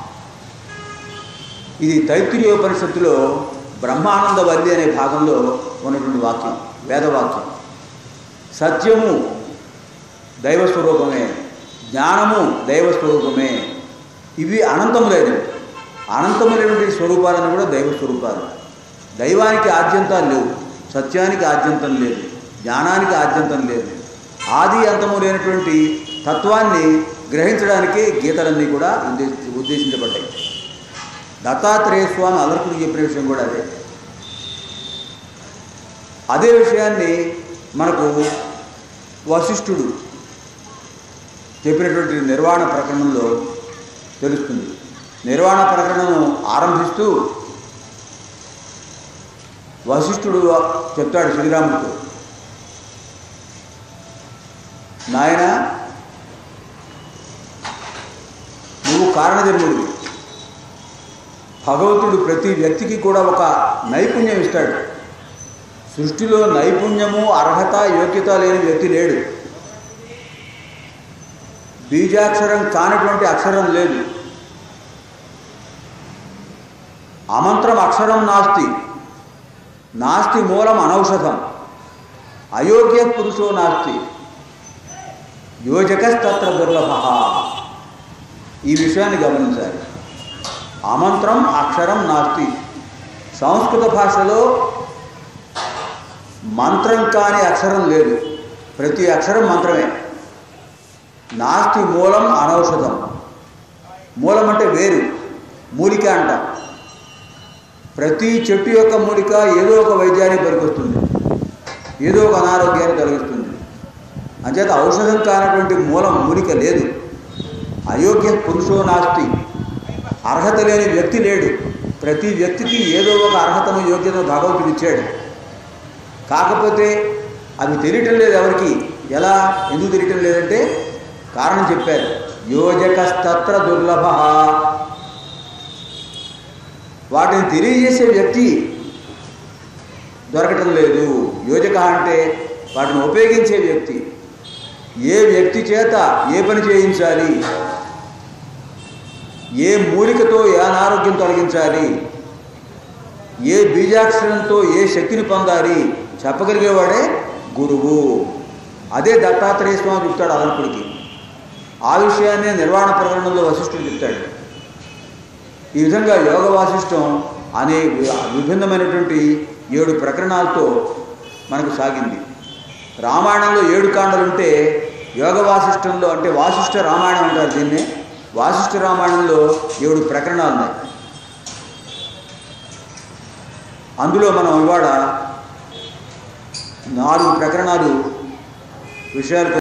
ఇది తైత్తిరీయోపనిషత్తులో బ్రహ్మానంద వల్లి అనే భాగంలో ఉన్నటువంటి వాక్యం వేదవాక్యం సత్యము దైవస్వరూపమే జ్ఞానము దైవస్వరూపమే ఇవి అనంతములైనవి అనంతములైనటువంటి స్వరూపాలను కూడా దైవస్వరూపాలు దైవానికి ఆద్యంతాలు లేవు సత్యానికి ఆద్యంతం లేదు జ్ఞానానికి ఆద్యంతం లేదు ఆది అంతము లేనటువంటి తత్వాన్ని గ్రహించడానికే గీతలన్నీ కూడా ఉద్దేశి ఉద్దేశించబడ్డాయి దత్తాత్రేయ స్వామి అదర్కుడు చెప్పిన విషయం కూడా అదే అదే విషయాన్ని మనకు వశిష్ఠుడు చెప్పినటువంటి నిర్వాణ ప్రకరణంలో తెలుస్తుంది నిర్వాణ ప్రకరణను ఆరంభిస్తూ వశిష్ఠుడు చెప్తాడు శ్రీరాముడితో నాయన నువ్వు కారణజన్ముడివి భగవంతుడు ప్రతి వ్యక్తికి కూడా ఒక నైపుణ్యం ఇస్తాడు సృష్టిలో నైపుణ్యము అర్హత యోగ్యత లేని వ్యక్తి లేడు బీజాక్షరం కానటువంటి అక్షరం లేదు అమంత్రం అక్షరం నాస్తి నాస్తి మూలం అనౌషధం అయోగ్య పురుషో నాస్తి యోజకస్తత్ర దుర్లభ ఈ విషయాన్ని గమనించాలి అమంత్రం అక్షరం నాస్తి సంస్కృత భాషలో మంత్రం కాని అక్షరం లేదు ప్రతి అక్షరం మంత్రమే నాస్తి మూలం అనౌషధం మూలం అంటే వేరు మూలిక అంటాం ప్రతి చెట్టు యొక్క మూలిక ఏదో ఒక వైద్యానికి పనికొస్తుంది ఏదో ఒక అనారోగ్యాన్ని కలిగిస్తుంది అంచేత ఔషధం కానటువంటి మూలం మూలిక లేదు అయోగ్య పురుషో నాస్తి అర్హత లేని వ్యక్తి లేడు ప్రతి వ్యక్తికి ఏదో ఒక అర్హతను యోగ్యతను భగవంతుడు ఇచ్చాడు కాకపోతే అవి తెలియటం లేదు ఎవరికి ఎలా ఎందుకు తెలియటం లేదంటే కారణం చెప్పారు యోజకస్తత్ర దుర్లభ వాటిని తెలియజేసే వ్యక్తి దొరకటం లేదు యోజక అంటే వాటిని ఉపయోగించే వ్యక్తి ఏ వ్యక్తి చేత ఏ పని చేయించాలి ఏ మూలికతో ఏ అనారోగ్యం తొలగించాలి ఏ బీజాక్షరంతో ఏ శక్తిని పొందాలి చెప్పగలిగేవాడే గురువు అదే దత్తాత్రేయ స్వామి చెప్తాడు అదనకుడికి ఆ విషయాన్నే నిర్వాణ ప్రకరణంలో వశిష్ఠుడు చెప్తాడు ఈ విధంగా యోగ వాసిష్టం అనే వి- విభిన్నమైనటువంటి ఏడు ప్రకరణాలతో మనకు సాగింది రామాయణంలో ఏడు కాండలు ఉంటే యోగ వాసిష్టంలో అంటే వాసిష్ఠ రామాయణం అంటారు దీన్ని వాసిష్ఠ రామాయణంలో ఏడు ప్రకరణాలు ఉన్నాయి అందులో మనం ఇవాళ నాలుగు ప్రకరణాలు విషయాలు